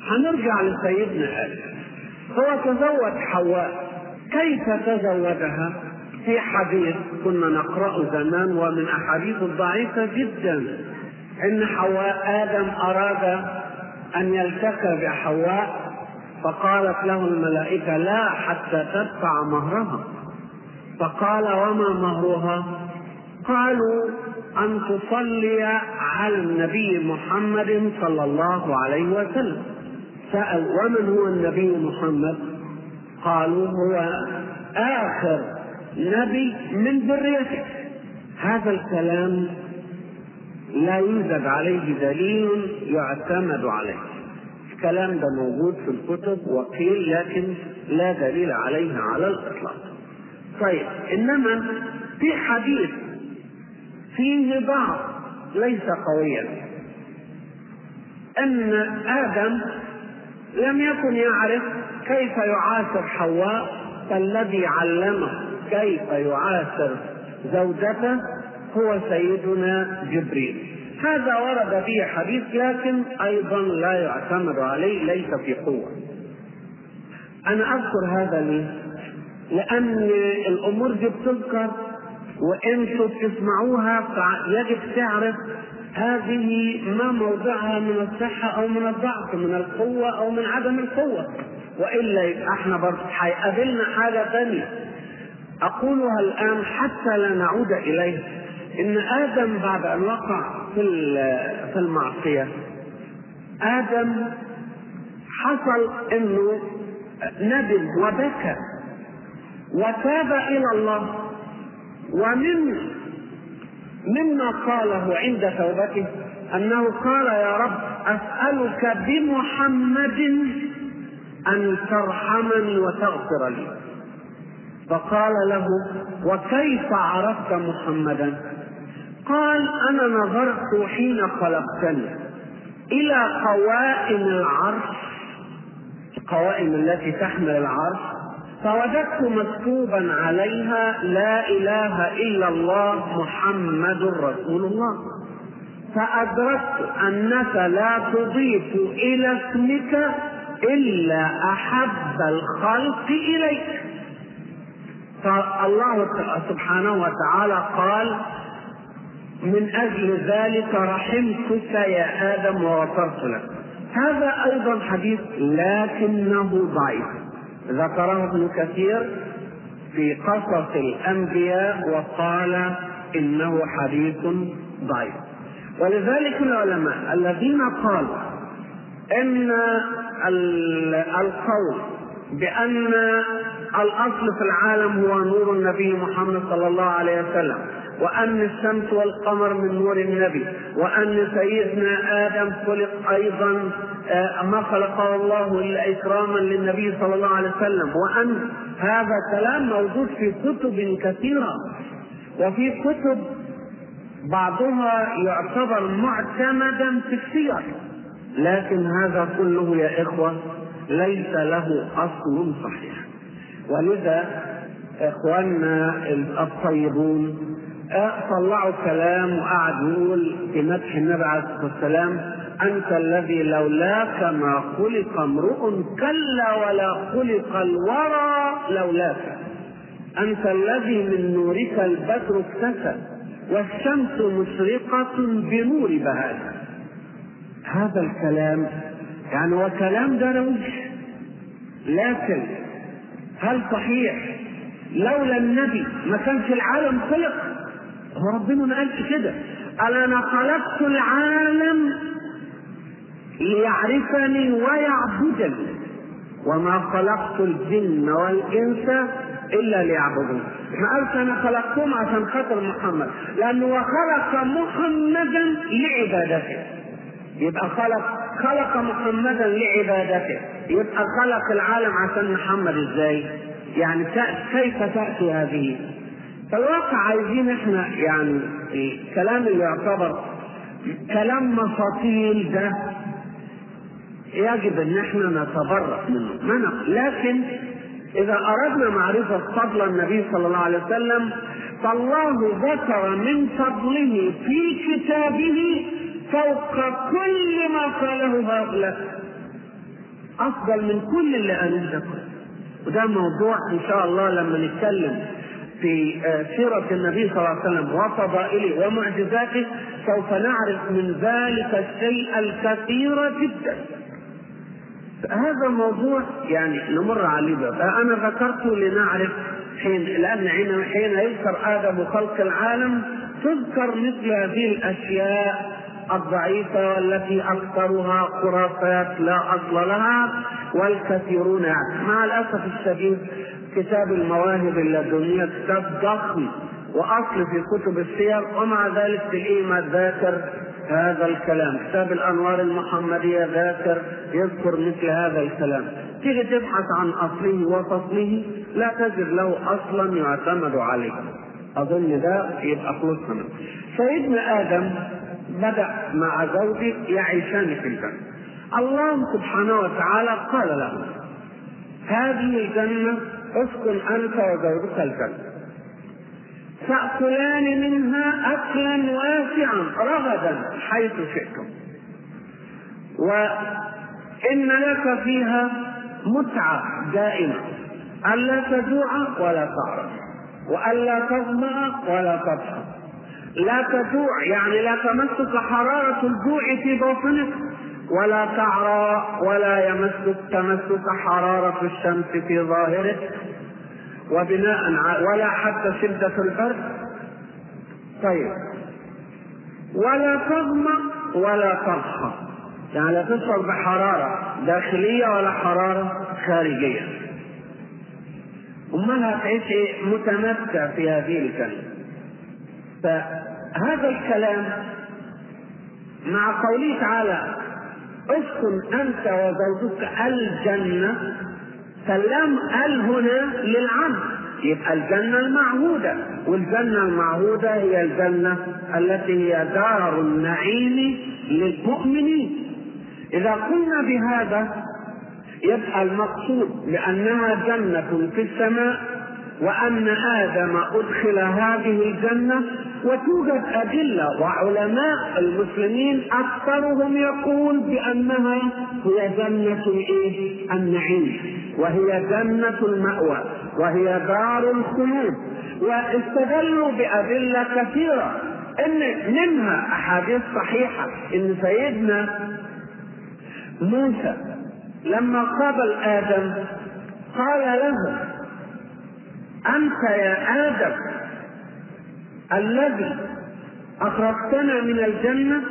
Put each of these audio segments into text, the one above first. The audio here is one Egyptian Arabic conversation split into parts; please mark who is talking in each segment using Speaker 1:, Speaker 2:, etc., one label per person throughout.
Speaker 1: هنرجع لسيدنا آدم هو تزوج حواء كيف تزوجها في حديث كنا نقرأه زمان ومن أحاديث الضعيفة جدا إن حواء آدم أراد أن يلتقي بحواء فقالت له الملائكة لا حتى تدفع مهرها فقال وما مهرها قالوا أن تصلي على النبي محمد صلى الله عليه وسلم سأل ومن هو النبي محمد قالوا هو آخر نبي من ذريته هذا الكلام لا يوجد عليه دليل يعتمد عليه الكلام ده موجود في الكتب وقيل لكن لا دليل عليه على الإطلاق طيب إنما في حديث فيه ضعف ليس قويا ان ادم لم يكن يعرف كيف يعاشر حواء فالذي علمه كيف يعاشر زوجته هو سيدنا جبريل هذا ورد فيه حديث لكن ايضا لا يعتمد عليه ليس في قوه انا اذكر هذا ليه لان الامور دي بتذكر وانتم بتسمعوها فيجب تعرف هذه ما موضعها من الصحة أو من الضعف من القوة أو من عدم القوة وإلا يبقى احنا برضه هيقابلنا حاجة ثانية أقولها الآن حتى لا نعود إليه إن آدم بعد أن وقع في في المعصية آدم حصل إنه ندم وبكى وتاب إلى الله ومن مما قاله عند توبته انه قال يا رب اسالك بمحمد ان ترحمني وتغفر لي فقال له وكيف عرفت محمدا قال انا نظرت حين خلقتني الى قوائم العرش القوائم التي تحمل العرش فوجدت مكتوبا عليها لا اله الا الله محمد رسول الله فادركت انك لا تضيف الى اسمك الا احب الخلق اليك فالله سبحانه وتعالى قال من اجل ذلك رحمتك يا ادم وغفرت لك هذا ايضا حديث لكنه ضعيف ذكره ابن كثير في قصص الانبياء وقال انه حديث ضعيف ولذلك العلماء الذين قالوا ان القول بان الاصل في العالم هو نور النبي محمد صلى الله عليه وسلم وأن الشمس والقمر من نور النبي وأن سيدنا آدم خلق أيضا ما خلقه الله إلا إكراما للنبي صلى الله عليه وسلم وأن هذا كلام موجود في كتب كثيرة وفي كتب بعضها يعتبر معتمدا في السير لكن هذا كله يا إخوة ليس له أصل صحيح ولذا إخواننا الطيبون طلعوا كلام وقعد يقول في مدح النبي عليه الصلاه والسلام انت الذي لولاك ما خلق امرؤ كلا ولا خلق الورى لولاك انت الذي من نورك البدر اكتسب والشمس مشرقة بنور بهاء هذا الكلام يعني هو كلام درويش لكن هل صحيح لولا النبي ما كانش العالم خلق هو ربنا ما قالش كده قال انا خلقت العالم ليعرفني ويعبدني وما خلقت الجن والانس الا ليعبدون ما قالش انا خلقتهم عشان خاطر محمد لانه خلق محمدا لعبادته يبقى خلق خلق محمدا لعبادته يبقى خلق العالم عشان محمد ازاي يعني كيف تاتي هذه فالواقع عايزين احنا يعني الكلام اللي يعتبر كلام مفاصيل ده يجب ان احنا نتبرأ منه منع. لكن اذا اردنا معرفة فضل النبي صلى الله عليه وسلم فالله ذكر من فضله في كتابه فوق كل ما قاله هؤلاء افضل من كل اللي قالوه ده وده موضوع ان شاء الله لما نتكلم في سيرة النبي صلى الله عليه وسلم وفضائله ومعجزاته سوف نعرف من ذلك الشيء الكثير جدا. هذا الموضوع يعني نمر عليه بقى. أنا ذكرته لنعرف حين لأن حين يذكر آدم خلق العالم تذكر مثل هذه الأشياء الضعيفة والتي أكثرها خرافات لا أصل لها والكثيرون يعني مع الأسف الشديد كتاب المواهب اللدنية كتاب ضخم وأصل في كتب السير ومع ذلك تلاقيه ما ذاكر هذا الكلام كتاب الأنوار المحمدية ذاكر يذكر مثل هذا الكلام تيجي تبحث عن أصله وفصله لا تجد له أصلا يعتمد عليه أظن ده يبقى خلصنا منه سيدنا آدم بدأ مع زوجه يعيشان في الجنة الله سبحانه وتعالى قال له هذه الجنة اسكن أنت وزوجك الجنة تأكلان منها أكلا واسعا رغدا حيث شئتم وإن لك فيها متعة دائمة ألا تجوع ولا تعرف وألا تظمأ ولا تضحك لا تجوع يعني لا تمسك حرارة الجوع في باطنك ولا تعرى ولا يمسك تمسك حرارة الشمس في ظاهرك وبناء ولا حتى شدة البرد طيب ولا تظمأ ولا تضحى يعني لا تشعر بحرارة داخلية ولا حرارة خارجية أمال هتعيش إيه؟ متمتع في هذه الجنة فهذا الكلام مع قوله تعالى اسكن انت وزوجك الجنه فاللام ال هنا للعبد يبقى الجنه المعهوده والجنه المعهوده هي الجنه التي هي دار النعيم للمؤمنين اذا قلنا بهذا يبقى المقصود بانها جنه في السماء وأن آدم أدخل هذه الجنة وتوجد أدلة وعلماء المسلمين أكثرهم يقول بأنها هي جنة الإيه؟ النعيم وهي جنة المأوى وهي دار الخلود واستدلوا بأدلة كثيرة إن منها أحاديث صحيحة إن سيدنا موسى لما قابل آدم قال له أنت يا آدم الذي أخرجتنا من الجنة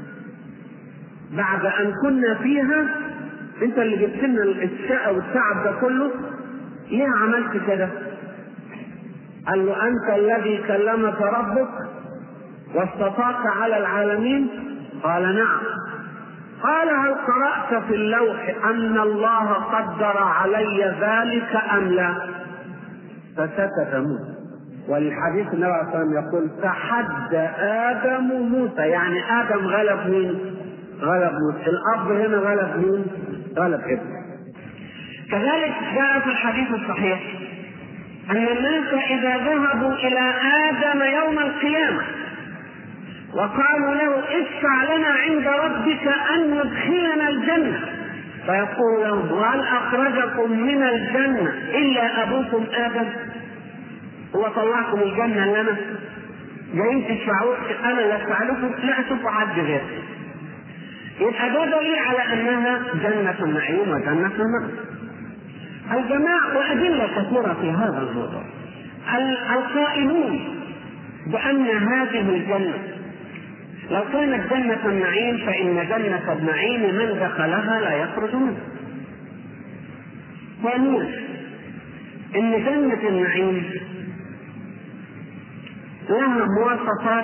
Speaker 1: بعد أن كنا فيها أنت اللي جبت لنا الشقة والتعب ده كله ليه عملت كده؟ قال له أنت الذي كلمك ربك واستطاعك على العالمين؟ قال نعم قال هل قرأت في اللوح أن الله قدر علي ذلك أم لا؟ فسكت موسى وللحديث النبي عليه الصلاه والسلام يقول تحدى ادم موسى يعني ادم غلب مين؟ غلب موسى الاب هنا غلب مين؟ غلب ابنه كذلك جاء في الحديث الصحيح ان الناس اذا ذهبوا الى ادم يوم القيامه وقالوا له اشفع لنا عند ربك ان يدخلنا الجنه فيقول لهم وهل اخرجكم من الجنه الا ابوكم ادم هو طلعكم الجنه اللي انا جايين تشفعوا انا اللي اشفع لكم لا اشوفوا حد غير يبقى ده دليل على انها جنه النعيم وجنه المأوى الجماعة وأدلة كثيرة في هذا الموضوع القائلون بأن هذه الجنة لو كانت جنة النعيم فإن جنة النعيم من دخلها لا يخرج منها. ثانيا إن جنة النعيم لها مواصفات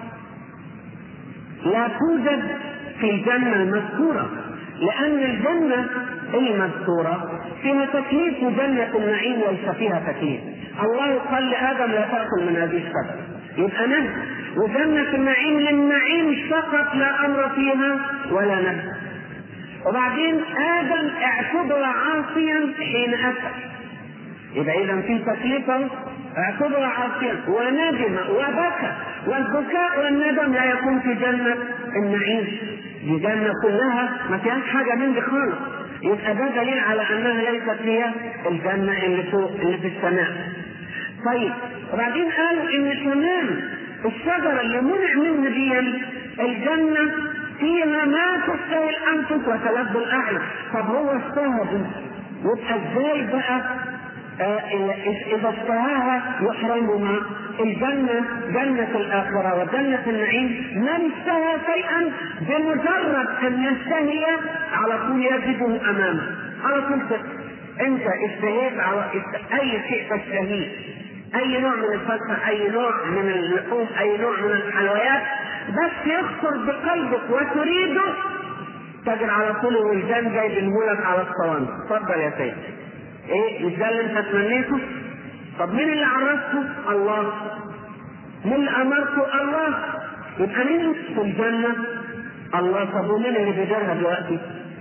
Speaker 1: لا توجد في الجنة المذكورة لأن الجنة المذكورة فيها تكليف جنة النعيم ليس فيها تكليف الله قال لآدم لا تأكل من هذه الشجرة يبقى نهي وجنة النعيم للنعيم فقط لا أمر فيها ولا نهي وبعدين آدم اعتبر عاصيا حين أتى يبقى إذا في تكليف اعتبر عاصيا وندم وبكى والبكاء والندم لا يكون في جنة النعيم دي جنة كلها ما فيهاش حاجة من دي خالص يبقى ده دليل على انها ليست هي الجنه اللي فوق اللي في السماء طيب وبعدين قالوا ان كمان الشجره اللي منع منها دي الجنه فيها ما تشتهي الانفس وتلذ الاعين طب هو اشتهى دي يبقى ازاي بقى آه اذا اشتهاها يحرمها الجنة جنة الآخرة وجنة النعيم من اشتهى شيئا بمجرد أن يشتهي على طول يجده أمامه على طول أنت اشتهيت على أي شيء تشتهيه أي نوع من الفاكهة أي نوع من اللحوم أي نوع من الحلويات بس يخطر بقلبك وتريده تجد على طول الولدان جايبينهولك على الصواني اتفضل يا سيدي ايه مش ده اللي انت تمنيته طب مين اللي عرفته الله مين اللي امرته الله يبقى مين في الجنه الله طب ومين اللي بيديرها دلوقتي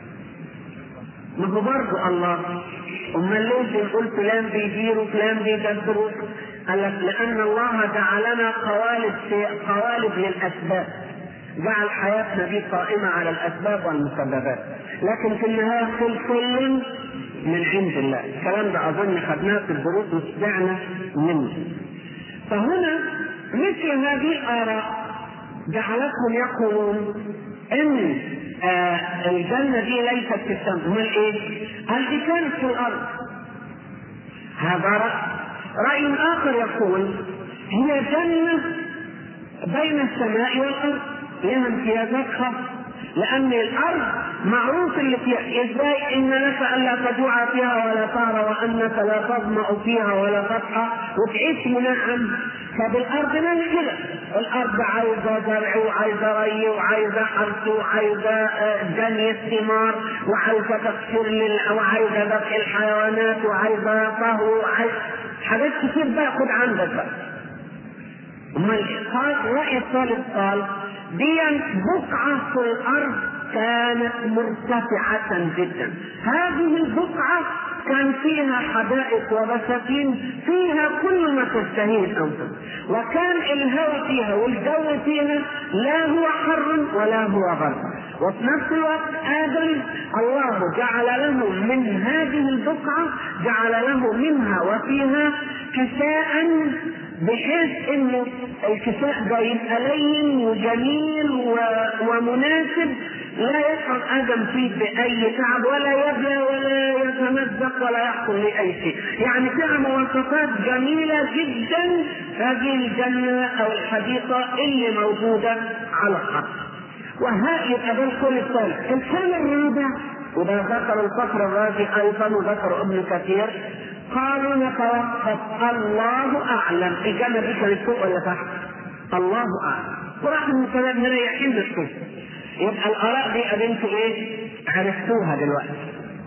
Speaker 1: ما هو برضه الله امال ليه بنقول فلان بيدير وفلان بيدبر قال لك لان الله جعلنا قوالب في قوالب للاسباب جعل حياتنا دي قائمة على الأسباب والمسببات لكن في النهاية كل كل من عند الله الكلام ده أظن خدناه في الدروس وسمعنا منه فهنا مثل هذه الآراء جعلتهم يقولون إن آه الجنة دي ليست في السماء أمال إيه؟ قال دي كانت في الأرض هذا رأي رأي آخر يقول هي جنة بين السماء والأرض لها امتيازات خاصة لأن الأرض معروف اللي فيها إزاي إن لك ألا تجوع فيها ولا تعرى وأنك لا تظمأ فيها ولا تضحى وتعيش منعم فبالأرض ما كده الأرض عايزة زرع وعايزة ري وعايزة حرث وعايزة جني الثمار وعايزة تكسير لل وعايزة دفع الحيوانات وعايزة طهو وعايزة حاجات كتير بقى خد عندك بقى امال قال الرأي الثالث قال دي بقعة في الأرض كانت مرتفعة جدا هذه البقعة كان فيها حدائق وبساتين فيها كل ما تشتهيه الأنفس وكان الهواء فيها والجو فيها لا هو حر ولا هو برد وفي نفس الوقت آدم الله جعل له من هذه البقعة جعل له منها وفيها كساء بحيث انه الكساء ده يبقى لين وجميل و... ومناسب لا يشعر ادم فيه باي تعب ولا يبلى ولا يتمزق ولا يحصل له اي شيء، يعني فيها مواصفات جميله جدا هذه الجنه او الحديقه اللي موجوده على الارض. وها يبقى ده القول الثالث، القول الرابع وده ذكر الفخر الرازي ايضا وذكر ابن كثير قالوا نتوقف الله اعلم الجنه دي كانت فوق ولا تحت؟ الله اعلم وراح من الكلام هنا يحل الشيء يبقى الاراء دي قابلتوا ايه؟ عرفتوها دلوقتي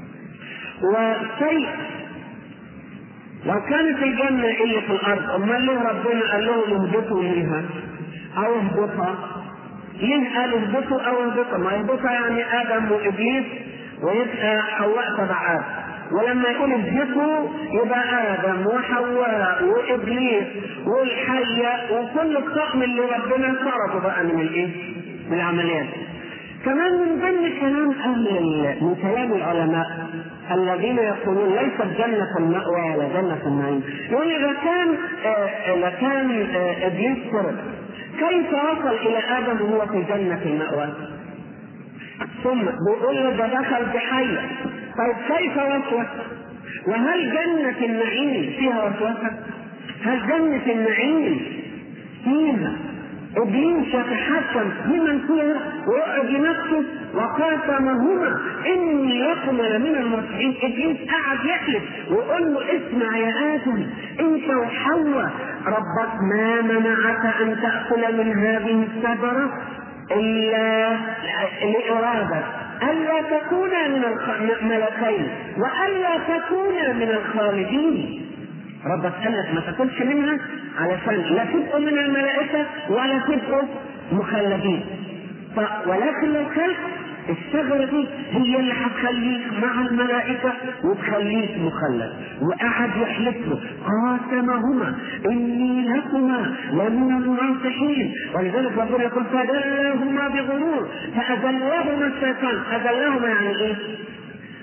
Speaker 1: وشيء لو كانت الجنة اللي في الأرض أمال ليه ربنا قال لهم اهبطوا منها أو اهبطها ليه قال اهبطوا أو اهبطها ما اهبطها يعني آدم وإبليس ويبقى حواء تبع آدم ولما يقول اهبطوا يبقى ادم وحواء وابليس والحيه وكل الطقم اللي ربنا فرضه بقى من الايه؟ من العمليات. كمان من ضمن كلام اهل من كلام العلماء الذين يقولون ليست جنة المأوى ولا جنة النعيم، يقول إذا كان آه إذا كان آه إبليس فرد كيف وصل إلى آدم وهو في جنة المأوى؟ ثم بيقول له ده دخل بحية طيب كيف وسوس؟ وهل جنة النعيم فيها وسوسة؟ هل جنة النعيم فيها ابليس يتحكم بمن فيها ويقعد لنفسه وقاسمهما اني لكما لمن الناصحين ابليس قعد يحلف ويقول له اسمع يا ادم انت وحواء ربك ما منعك ان تاكل من هذه الشجره الا لإرادة ألا تكونا من الملكين وألا تكونا من الخالدين ربك قال لك ما تاكلش منها علشان لا تبقوا من الملائكة ولا تبقوا مخلدين ولكن لو كلت الشجرة دي هي اللي هتخليك مع الملائكة وتخليك مخلد وقعد يحلف له قاسمهما إني لكما لمن الناصحين ولذلك ربنا يقول فدلاهما بغرور فأذلهما الشيطان أذلهما يعني إيه؟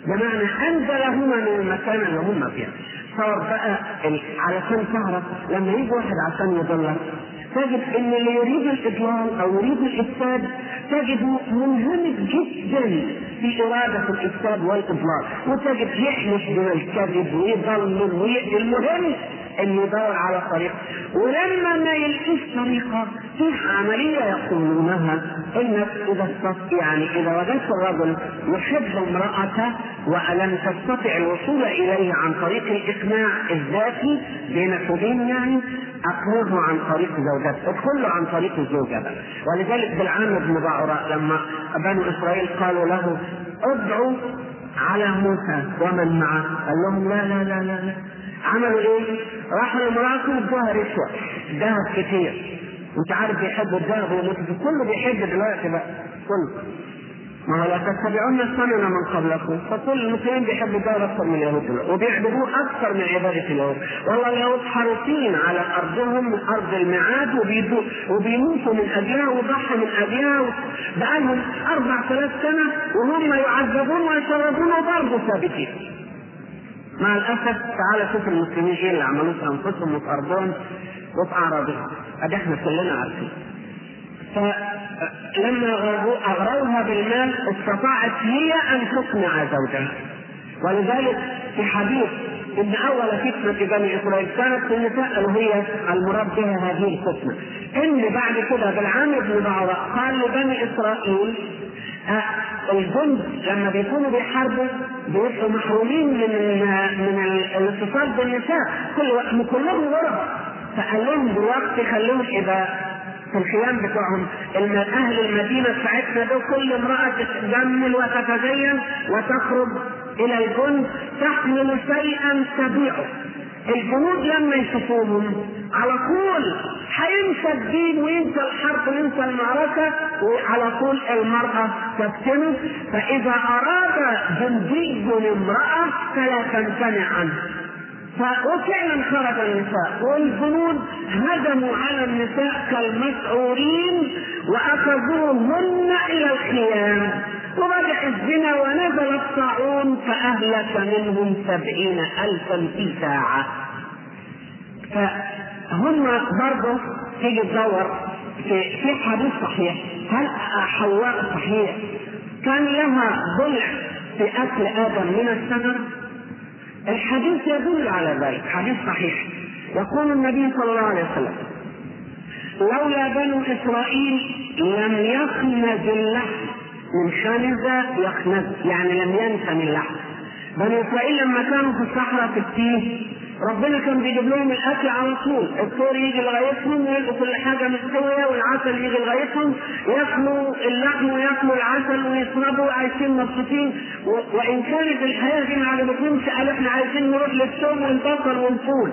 Speaker 1: بمعنى انزلهما من المكان اللي هم فيها صار بقى علشان تعرف لما يجي واحد عشان يضلك تجد ان اللي يريد الاضلال او يريد الافساد تجده منهمك جدا في إرادة الإفساد والإضلال وتجد يحلف بالكذب ويضلل ويأذي المهم انه يدور على طريق ولما ما يلقيش طريقه في عمليه يقولونها انك اذا استطيع يعني اذا وجدت الرجل يحب امراته ولم تستطع الوصول اليه عن طريق الاقناع الذاتي بينك وبين يعني اقنعه عن طريق زوجته ادخل له عن طريق الزوجه بقى ولذلك بالعام بن بعراء لما بنو اسرائيل قالوا له ادعوا على موسى ومن معه قال لهم لا لا لا لا, لا. عملوا ايه؟ راحوا لمراته ادوها رشوه ذهب كتير انت عارف بيحبوا الذهب والمسجد كله بيحب دلوقتي بقى كله ما هو لا تتبعون السنن من قبلكم فكل المسلمين بيحبوا الدار اكثر من اليهود وبيعبدوه اكثر من عباده اليهود والله اليهود حريصين على ارضهم من ارض الميعاد وبيموتوا من اجلها ويضحوا من اجلها بقالهم اربع ثلاث سنه وهم يعذبون ويشردون وبرضه ثابتين مع الاسف تعال شوف المسلمين ايه اللي عملوه في انفسهم وفي ارضهم وفي اعراضهم ادي احنا كلنا عارفين فلما اغروها بالمال استطاعت هي ان تقنع زوجها ولذلك في حديث ان اول فتنه بني اسرائيل كانت في النساء اللي هي المراد بها هذه الفتنه ان بعد كده بالعام بن بعض قال لبني اسرائيل الجند لما بيكونوا بيحاربوا بيبقوا محرومين من من الاتصال بالنساء كل كلهم غرب فقال لهم دلوقتي خلوهم اذا في الخيام بتوعهم ان اهل المدينه بتاعتنا دول كل امراه تتجمل وتتزين وتخرج الى الجند تحمل شيئا تبيعه الجنود لما يشوفوهم على طول هينسى الدين وينسى الحرب وينسى المعركة وعلى طول المرأة تبتنه فإذا أراد جندي امرأة فلا تمتنع عنه وفعلا خرج النساء والجنود هجموا على النساء كالمسعورين واخذوهن الى الخيام وبدأ الزنا ونزل الطاعون فأهلك منهم سبعين ألفا في ساعة فهم برضه تيجي تدور في في حديث صحيح هل حواء صحيح كان لها ضلع في أكل آدم من الشجر الحديث يدل على ذلك حديث صحيح يقول النبي صلى الله عليه وسلم لولا بنو اسرائيل لم يخنز اللحم من خنز يخنز يعني لم ينسى من اللحم بنو اسرائيل لما كانوا في الصحراء في التيه ربنا كان بيجيب لهم الاكل على طول الطور يجي لغايتهم ويلقوا كل حاجه مستويه والعسل يجي لغايتهم ياكلوا اللحم وياكلوا العسل ويشربوا عايشين مبسوطين وان كانت الحياه دي ما عجبتهمش قالوا احنا عايزين نروح للثوم والبصل والفول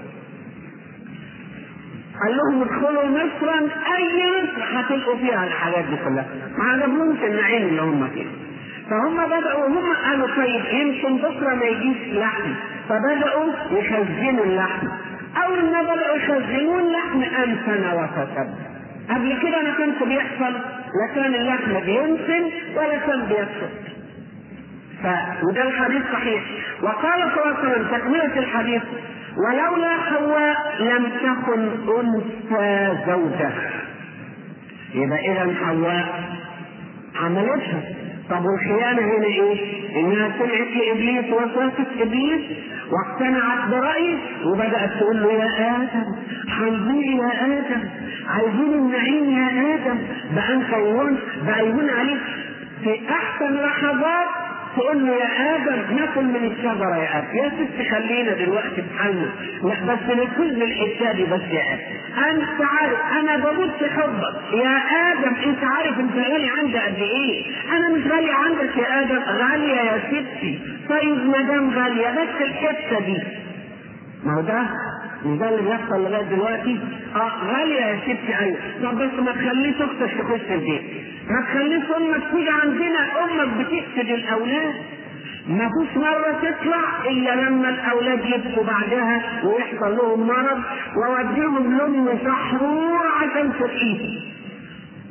Speaker 1: قال لهم ادخلوا مصرا اي مصر هتلقوا فيها الحاجات دي كلها ما عجبهمش النعيم اللي هم فيه فهم بدأوا هم قالوا طيب يمكن بكرة ما يجيش لحم فبدأوا يخزنوا اللحم أول ما بدأوا يخزنوا اللحم أمسن وفسد قبل كده ما كانش بيحصل لا كان اللحم بينسن ولا كان بيفسد ف... وده الحديث صحيح وقال صلى الله عليه وسلم تكملة الحديث ولولا حواء لم تكن أنثى زوجها يبقى إذا حواء عملتها طب والخيانة هنا ايه؟ انها سمعت لابليس وسوسة ابليس واقتنعت برأيه وبدأت تقول له يا آدم حنظري يا آدم عايزين النعيم يا آدم بقى انت يهون بقى يهون عليك في أحسن لحظات تقول له يا ادم ناكل من الشجره يا ادم يا ست خلينا دلوقتي بحالنا لا بس نكل الحته دي بس يا ادم انت عارف انا بموت في حبك يا ادم انت عارف انت غالي عندي قد ايه انا مش غالي عندك يا ادم غاليه يا ستي طيب ما دام غاليه بس الحته دي ما هو ده مش ده اللي بيحصل لغايه دلوقتي اه غاليه يا ستي ايوه طب بس ما تخليش اختك تخش البيت ما تخليش امك تيجي عندنا امك بتقتل الاولاد ما فيش مرة تطلع إلا لما الأولاد يبقوا بعدها ويحصل لهم مرض ووديهم لأم سحرور عشان تقيس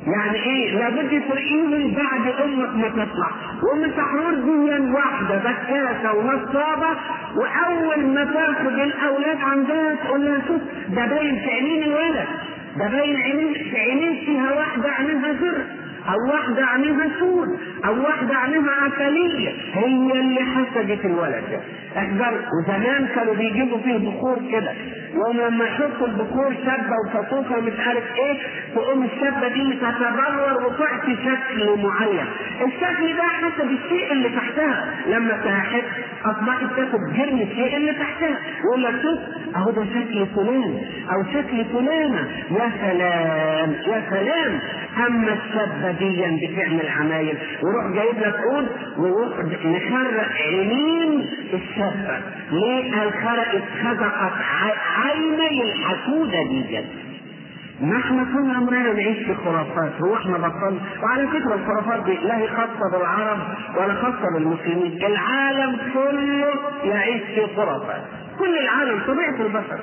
Speaker 1: يعني ايه لابد يفرقيهم بعد امك ما تطلع وام سحرور دي واحده بكاسه ونصابه واول ما تاخد الاولاد عندها تقول لها شوف ده باين في عينين الولد ده باين عينين في عينين فيها واحده عينيها زرق او واحده عينيها سود او واحده عينيها عسليه هي اللي حسدت الولد ده احذر وزمان كانوا بيجيبوا فيه بخور كده يوم لما يحطوا البخور شابه وفطوفه ومش عارف ايه تقوم الشابه دي تتبلور وتعطي شكل معين الشكل ده حسب الشيء اللي تحتها لما تحت اصبحت تاخد جرم الشيء اللي تحتها يقول لك شوف اهو ده شكل فلان او شكل فلانه يا سلام يا سلام اما الشابه دي بتعمل عمايل ويروح جايب لك عود ويروح مخرق عينين الشابه ليه قال خرقت خزقت عيني الحسوده دي جد ما احنا طول عمرنا نعيش في خرافات هو احنا بطل وعلى فكره الخرافات دي لا هي خاصه بالعرب ولا خاصه بالمسلمين العالم كله يعيش في خرافات كل العالم طبيعه البشر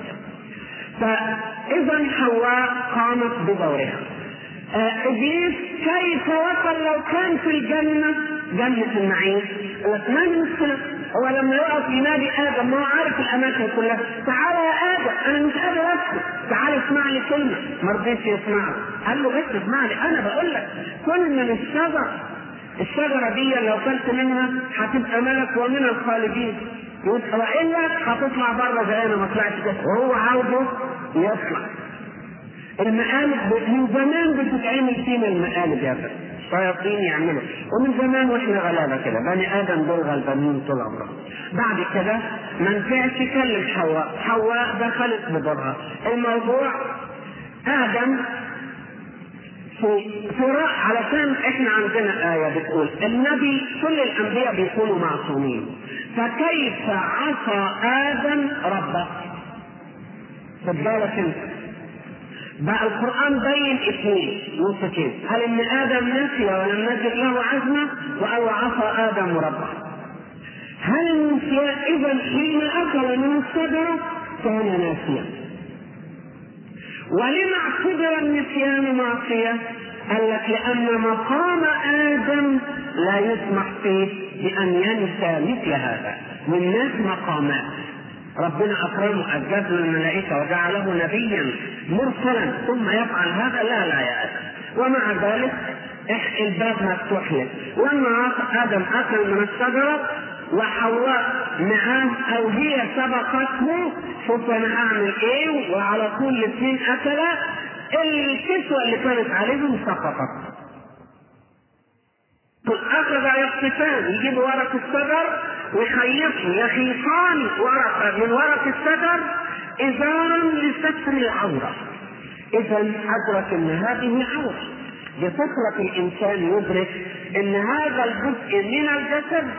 Speaker 1: فاذا حواء قامت بدورها آه ابليس كيف وصل لو كان في الجنه جنه النعيم ما من مشكله هو لما يقف ينادي ادم ما هو عارف الاماكن كلها تعالى يا ادم انا مش قادر اسكت تعالى اسمع لي كلمه ما رضيش يسمعه قال له بس اسمع لي انا بقول لك كل من الشجر الشجرة دي لو كلت منها هتبقى ملك ومن الخالدين والا هتطلع بره زي انا ما طلعت كده وهو عاوزه يطلع المقالب من زمان بتتعمل فينا المقالب يا فندم الشياطين يعملوا ومن زمان واحنا غلابه كده بني ادم دول غلبانين طول عمرهم بعد كده ما نفعش يكلم حواء حواء دخلت بدورها الموضوع ادم في فراق علشان احنا عندنا آية بتقول النبي كل الأنبياء بيكونوا معصومين فكيف عصى آدم ربه؟ خد بالك انت بقى القرآن بين اثنين نقطتين هل ان آدم نسي ولم نجد له عزمة أو عصى آدم ربه هل النسيان إذا حين أكل من الشجرة كان ناسيا ولما اعتبر النسيان معصية؟ قال لك لأن مقام آدم لا يسمح فيه بأن ينسى مثل هذا والناس مقامات ربنا اكرمه اجاب له الملائكه وجعله نبيا مرسلا ثم يفعل هذا لا لا يا ادم ومع ذلك الباب مفتوح لك لما ادم اكل من الشجره وحواء معاه او هي سبقته شوف انا اعمل ايه وعلى طول الاثنين اكلا الكسوه اللي كانت عليهم سقطت اخذ يقطفان يجيب ورق الشجر ويخيطه يخيطان ورقه من ورق الشجر ازارا لستر العوره اذا ادرك ان هذه عوره بفطرة الإنسان يدرك أن هذا الجزء من الجسد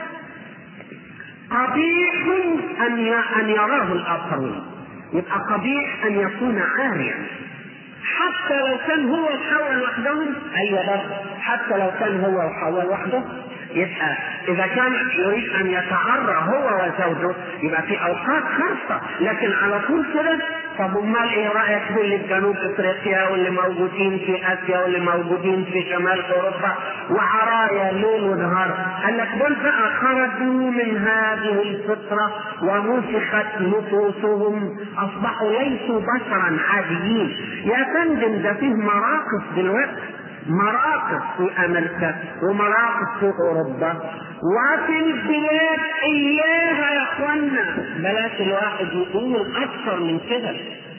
Speaker 1: قبيح أن أن يراه الآخرون يبقى قبيح أن يكون عاريا حتى لو كان هو وحواء لوحدهم ايوه برضه حتى لو كان هو وحواء لوحده يبقى اذا كان يريد ان يتعرى هو وزوجه يبقى في اوقات خاصه لكن على طول كده طب امال ايه رايك باللي في جنوب افريقيا واللي موجودين في اسيا واللي موجودين في شمال اوروبا وعرايا ليل ونهار قال لك دول بقى خرجوا من هذه الفطره ونسخت نفوسهم اصبحوا ليسوا بشرا عاديين يا فندم ده فيه مراقص دلوقتي مراقص في امريكا ومراقص في اوروبا وفي البلاد اياها يا اخوانا بلاش الواحد يقول اكثر من كده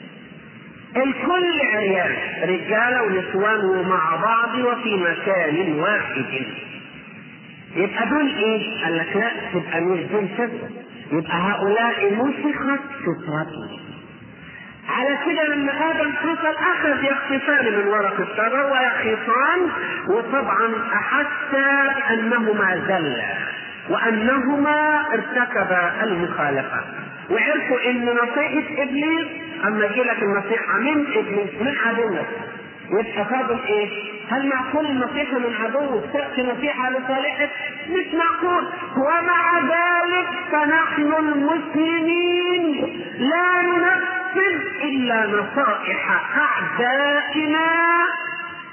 Speaker 1: الكل عيال رجاله ونسوان ومع بعض وفي مكان واحد يبقى دول ايه؟ قال لك لا تبقى مش دول فطره يبقى هؤلاء مسخت فطرتهم على كده لما ادم حصل اخذ يخطفان من ورق الشجر ويخيطان وطبعا احس انهما زلا وانهما ارتكبا المخالفه وعرفوا ان نصيحه ابليس اما يجي لك النصيحه من ابليس من عدوك يبقى فاضل ايه؟ هل معقول النصيحه من عدوك تاتي نصيحه لصالحك؟ مش معقول ومع ذلك فنحن المسلمين لا ننفذ الا نصائح اعدائنا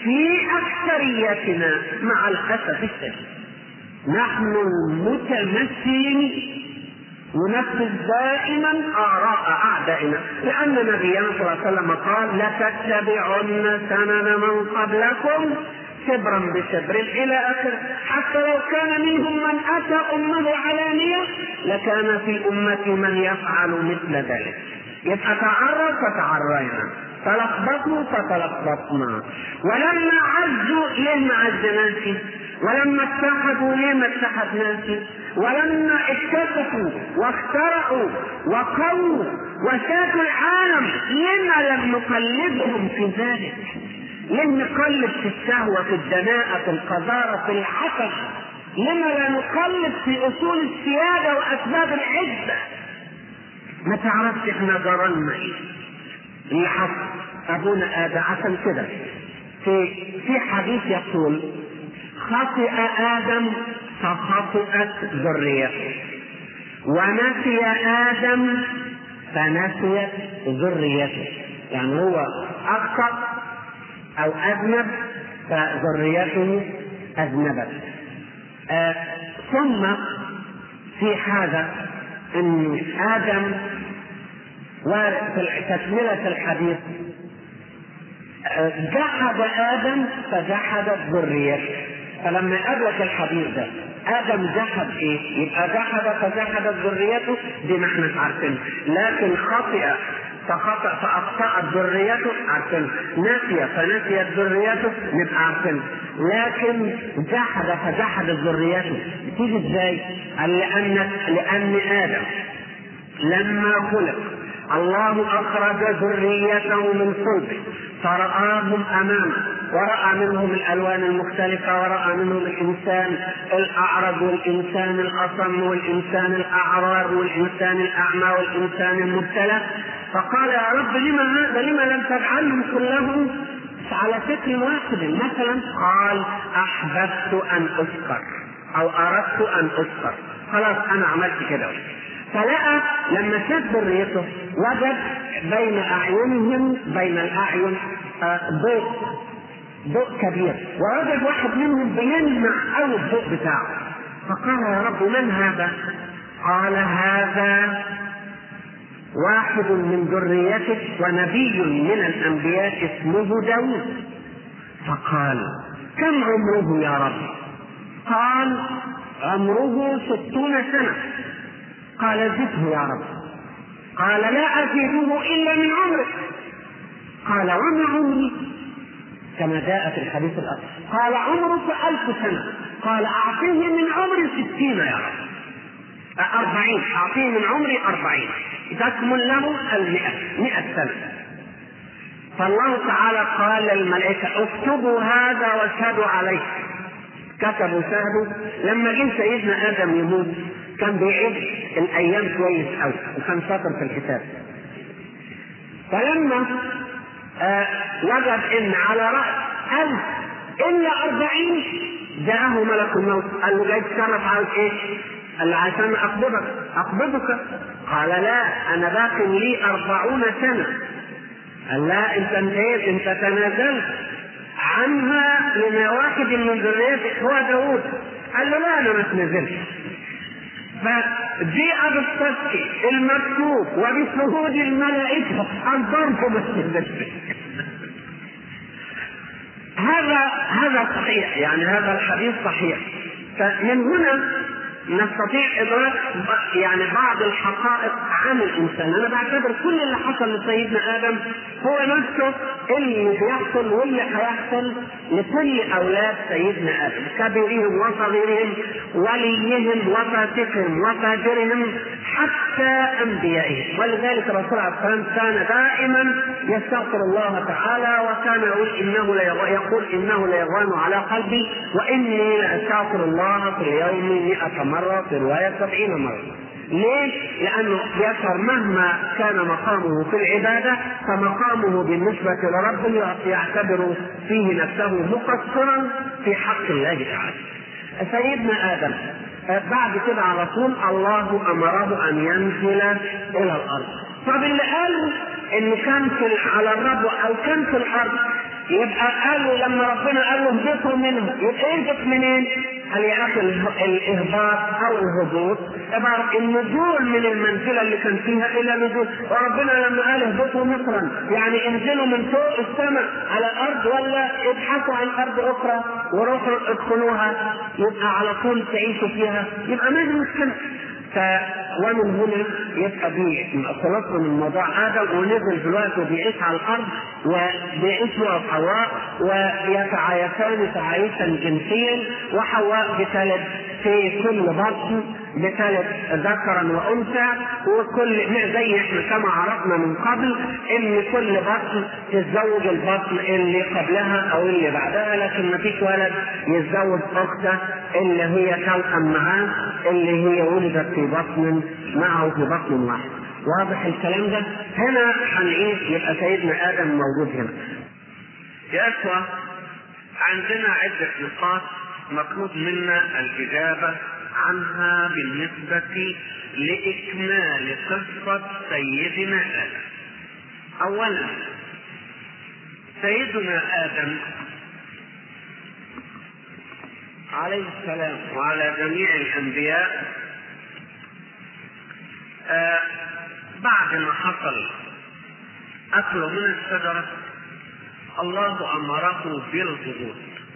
Speaker 1: في أكثريتنا مع الأسف الشديد نحن المتمثلين ننفذ دائما آراء أعدائنا لأن نبينا صلى الله عليه وسلم قال لتتبعن سنن من قبلكم شبرا بشبر إلى آخر حتى لو كان منهم من أتى أمه علانية لكان في أمتي من يفعل مثل ذلك يبقى تعرض فتعرينا تلخبطوا فتلخبطنا ولما عزوا ليه ما عزناش ولما اتحدوا ليه ما اتحدناش ولما اتفقوا واخترعوا وقووا وشافوا العالم لما لم نقلدهم في ذلك لم نقلد في الشهوة في الدناءة في القذارة في الحسد لما لا نقلد في أصول السيادة وأسباب العزة ما تعرفش احنا ضررنا ايه اللي حصل ابونا ادم عشان كده في في حديث يقول خطئ ادم فخطئت ذريته ونسي ادم فنسيت ذريته يعني هو اخطا او اذنب فذريته اذنبت آه ثم في هذا ان ادم وفي تكملة الحديث جحد آدم فجحدت ذريته فلما أدرك الحديث ده آدم جحد إيه؟ يبقى جحد فجحدت ذريته دي ما احنا عارفين لكن خطئ فخطأ فأخطأت ذريته عارفين نسي فنسيت ذريته نبقى عارفين لكن جحد فجحدت ذريته بتيجي ازاي؟ قال لأن لأن آدم لما خلق الله أخرج ذريته من صلبه فرآهم أمامه ورأى منهم الألوان المختلفة ورأى منهم الإنسان الأعرج والإنسان الأصم والإنسان الأعرار والإنسان الأعمى والإنسان المبتلى فقال يا رب لما هذا لما لم تجعلهم كلهم على فكر واحد مثلا قال أحببت أن أذكر أو أردت أن أذكر خلاص أنا عملت كده فلقى لما شاف ذريته وجد بين اعينهم بين الاعين ضوء ضوء كبير ووجد واحد منهم بيلمع قوي الضوء بتاعه فقال يا رب من هذا؟ قال هذا واحد من ذريتك ونبي من الانبياء اسمه داود فقال كم عمره يا رب؟ قال عمره ستون سنه قال زده يا رب قال لا أزيده إلا من عمرك قال وما عمري كما جاء في الحديث الآخر قال عمرك ألف سنة قال أعطيه من عمري ستين يا رب أربعين أعطيه من عمري أربعين تكمل له المئة مئة سنة فالله تعالى قال للملائكة اكتبوا هذا واشهدوا عليه كتبوا شهدوا لما جه سيدنا آدم يموت كان بيعد الايام كويس قوي وكان شاطر في الكتاب فلما آه وجد ان على راس الف الا أربعين جاءه ملك الموت قال له جاي تتصرف عاوز ايه؟ قال له عشان اقبضك اقبضك قال لا انا باقي لي أربعون سنه قال لا انت انتهيت انت تنازلت عنها من واحد من ذريتك هو داوود قال له لا انا ما تنزلش فجيء بالصدق المكتوب وبشهود الملائكة أنظركم السجدة هذا هذا صحيح يعني هذا الحديث صحيح فمن هنا نستطيع ادراك يعني بعض الحقائق عن الانسان، انا بعتبر كل اللي حصل لسيدنا ادم هو نفسه اللي بيحصل واللي هيحصل لكل اولاد سيدنا ادم، كبيرهم وصغيرهم، وليهم وفاسقهم وفاجرهم حتى انبيائهم، ولذلك الرسول عليه الصلاه والسلام كان دائما يستغفر الله تعالى وكان يقول انه يقول انه ليغان على قلبي واني لاستغفر الله في اليوم 100 مرة في رواية سبعين مرة ليه؟ لأنه يشعر مهما كان مقامه في العبادة فمقامه بالنسبة لربه يعتبر فيه نفسه مقصرا في حق الله تعالى. سيدنا آدم بعد كده على طول الله أمره أن ينزل إلى الأرض. طب اللي قالوا إن كان في على الربوة أو كان في الأرض يبقى قالوا لما ربنا قال له اهبطوا منه يبقى يهبط منين؟ قال يا اخي الاهباط او الهبوط عباره النزول من المنزله اللي كان فيها الى نزول وربنا لما قال اهبطوا مصرا يعني انزلوا من فوق السماء على الارض ولا ابحثوا عن ارض اخرى وروحوا ادخلوها يبقى على طول تعيشوا فيها يبقى ما هي مشكله ف ومن هنا يبقى دي خلصنا من موضوع ادم ونزل دلوقتي وبيعيش على الارض وبيعيش هو وحواء ويتعايشان تعايشا جنسيا وحواء بتلد في كل بطن بتلد ذكرا وانثى وكل زي احنا كما عرفنا من قبل ان كل بطن تتزوج البطن اللي قبلها او اللي بعدها لكن ما فيش ولد يتزوج اخته اللي هي توأم معاه اللي هي ولدت في بطن معه في بطن واحد واضح الكلام ده هنا هنعيش يبقى سيدنا ادم موجود هنا
Speaker 2: يا اخوه عندنا عده نقاط مطلوب منا الاجابه عنها بالنسبه لاكمال قصه سيدنا ادم اولا سيدنا ادم عليه السلام وعلى جميع الانبياء آه بعد ما حصل اكله من الشجره الله امره بالغضوض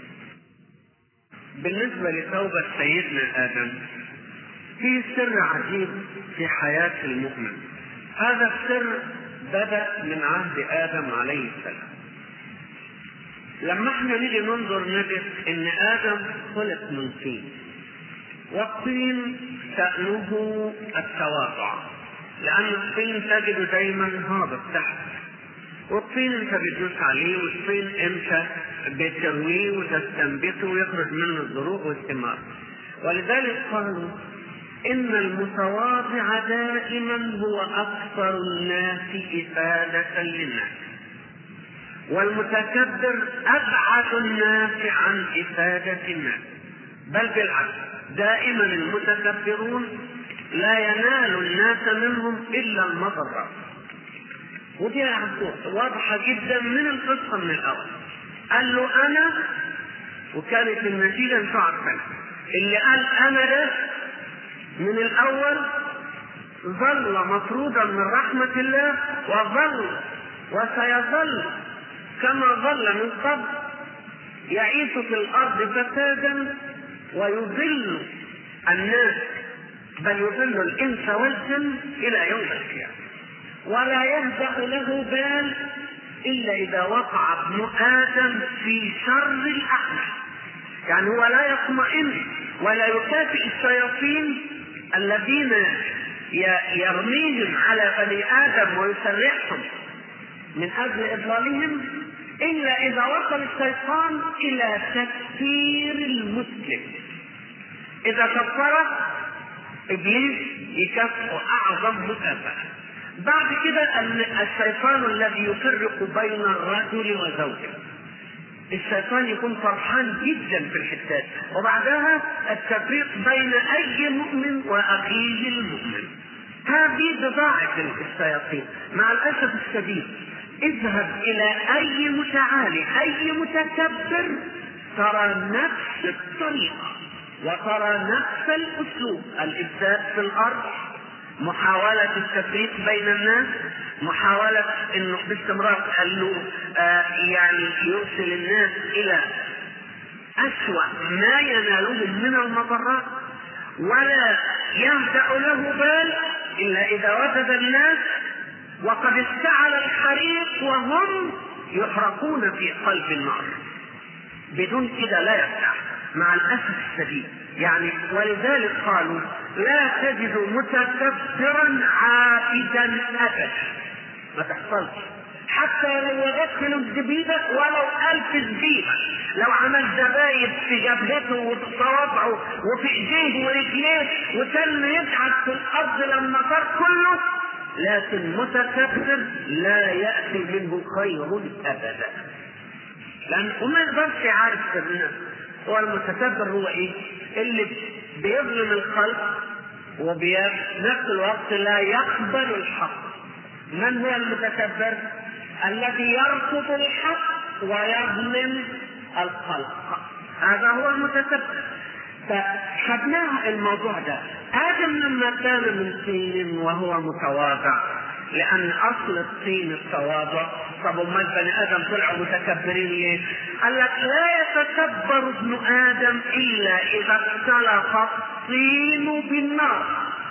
Speaker 2: بالنسبه لتوبه سيدنا ادم في سر عجيب في حياه المؤمن هذا السر بدا من عهد ادم عليه السلام لما احنا نيجي ننظر نجد ان ادم خلق من طين والطين شأنه التواضع لأن الطين تجده دايما هابط تحت والطين انت بتدوس عليه والطين انت بترويه وتستنبته ويخرج منه الزروع والثمار ولذلك قالوا ان المتواضع دائما هو اكثر الناس افاده للناس والمتكبر ابعد الناس عن افاده الناس بل بالعكس دائما المتكبرون لا ينال الناس منهم الا المضرات ودي واضحه جدا من القصه من الاول قال له انا وكانت النتيجه انتوا عارفين اللي قال انا ده من الاول ظل مطرودا من رحمه الله وظل وسيظل كما ظل من قبل يعيش في الارض فسادا ويضل الناس بل يضل الانس والجن الى يوم القيامه ولا يهدأ له بال الا اذا وقع ابن ادم في شر الاعمال يعني هو لا يطمئن ولا يكافئ الشياطين الذين يرميهم على بني ادم ويسرعهم من اجل اضلالهم الا اذا وصل الشيطان الى تكفير المسلم اذا كفره ابليس يكافئ اعظم مكافاه بعد كده الشيطان الذي يفرق بين الرجل وزوجه الشيطان يكون فرحان جدا في الحتات وبعدها التفريق بين اي مؤمن واخيه المؤمن هذه بضاعة الشياطين مع الأسف الشديد اذهب إلى أي متعالي أي متكبر ترى نفس الطريقة وترى نفس الأسلوب الإفساد في الأرض محاولة التفريق بين الناس محاولة انه باستمرار قال له آه يعني يرسل الناس الى أسوأ ما ينالهم من المضرات ولا يهدأ له بال إلا إذا وجد الناس وقد اشتعل الحريق وهم يحرقون في قلب النار بدون كده لا يفتح مع الأسف الشديد يعني ولذلك قالوا لا تجد متكبرا عابدا ابدا ما تحصلش حتى لو وجدت له الزبيبة ولو ألف زبيبة لو عمل زبايب في جبهته وفي صوابعه وفي ايديه ورجليه وكان يبحث في الأرض لما صار كله لكن متكبر لا يأتي منه خير أبدا لأن وما يقدرش يعرف سرنا هو المتكبر هو إيه؟ اللي بيظلم الخلق وفي نفس الوقت لا يقبل الحق من هو المتكبر الذي يرفض الحق ويظلم الخلق هذا هو المتسبب فخدناه الموضوع ده ادم لما كان من طين وهو متواضع لان اصل الطين التواضع طب امال بني ادم طلعوا متكبرين ليه؟ قال لك لا يتكبر ابن ادم الا اذا اختلط الطين بالنار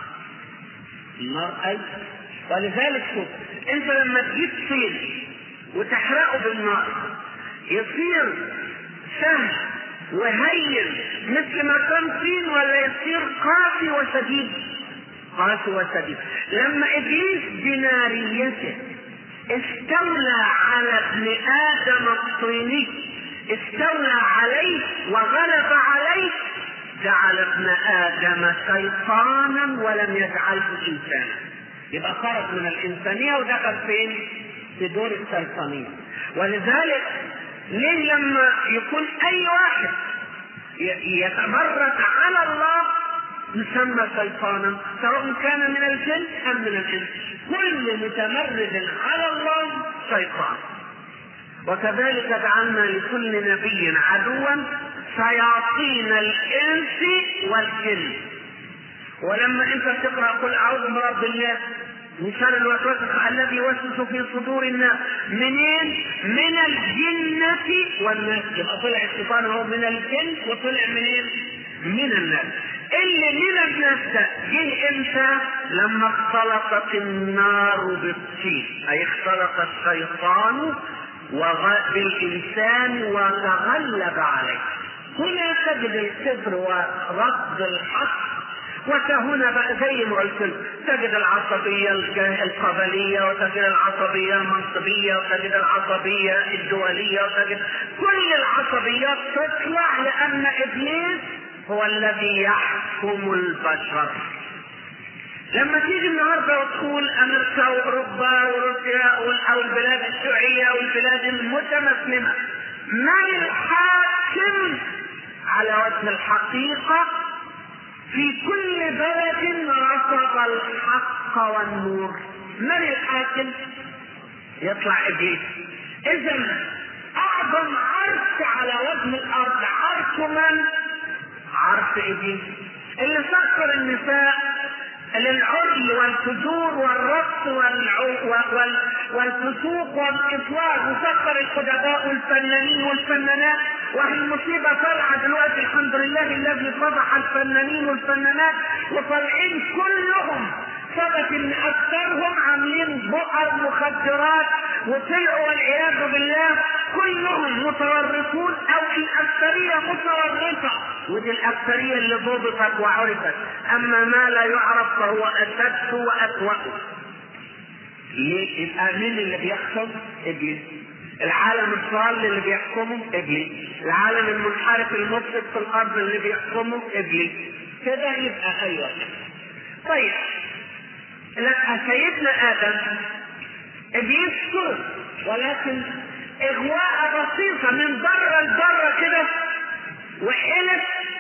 Speaker 2: النار اي ولذلك شوف انت لما تجيب طين وتحرقه بالنار يصير سهل وهين مثل ما كان طين ولا يصير قاسي وشديد قاسي وشديد لما ابليس بناريته استولى على ابن ادم الطيني استولى عليه وغلب عليه جعل ابن ادم شيطانا ولم يجعله انسانا يبقى خرج من الانسانيه ودخل فين في دور الشيطانيه ولذلك ليه لما يكون اي واحد يتمرد على الله يسمى شيطانا سواء كان من الجن ام من الانس كل متمرد على الله شيطان وكذلك جعلنا لكل نبي عدوا شياطين الانس والجن ولما انت تقرا قل اعوذ برب الناس من شر الوسوسة الذي يوسوس في صدور الناس منين؟ من الجنة والناس يبقى طلع الشيطان هو من الجن وطلع منين؟ من الناس اللي من الناس ده جه امتى؟ لما اختلطت النار بالطين اي اختلط الشيطان بالانسان وتغلب عليه هنا تجد الكبر ورفض الحق وهنا بقى زي ما قلت تجد العصبية القبلية وتجد العصبية المنصبية وتجد العصبية الدولية وتجد كل العصبيات تطلع لأن إبليس هو الذي يحكم البشر لما تيجي النهارده وتقول امريكا واوروبا وروسيا او البلاد الشيوعيه والبلاد المتمسلمه من الحاكم على وجه الحقيقه في كل بلد رفض الحق والنور من الحاكم يطلع ابليس اذا اعظم عرش على وجه الارض عرش من عرش ابليس اللي سخر النساء للعري والفجور والرقص والفسوق والاطلاق وسخر الخدباء والفنانين والفنانات وهي المصيبه طالعه دلوقتي الحمد لله الذي فضح الفنانين والفنانات وطالعين كلهم ثبت ان اكثرهم عاملين بؤر مخدرات وطلعوا والعياذ بالله كلهم متورطون او الاكثريه متورطه ودي الاكثريه اللي ضبطت وعرفت اما ما لا يعرف فهو اشد واسوا ليه؟ يبقى مين اللي بيحكم؟ ابليس العالم الضال اللي بيحكمه ابليس العالم المنحرف المفسد في الارض اللي بيحكمه ابليس كده يبقى ايوه طيب لك سيدنا ادم ابليس كله ولكن اغواء بسيطه من بره لبره كده وحلف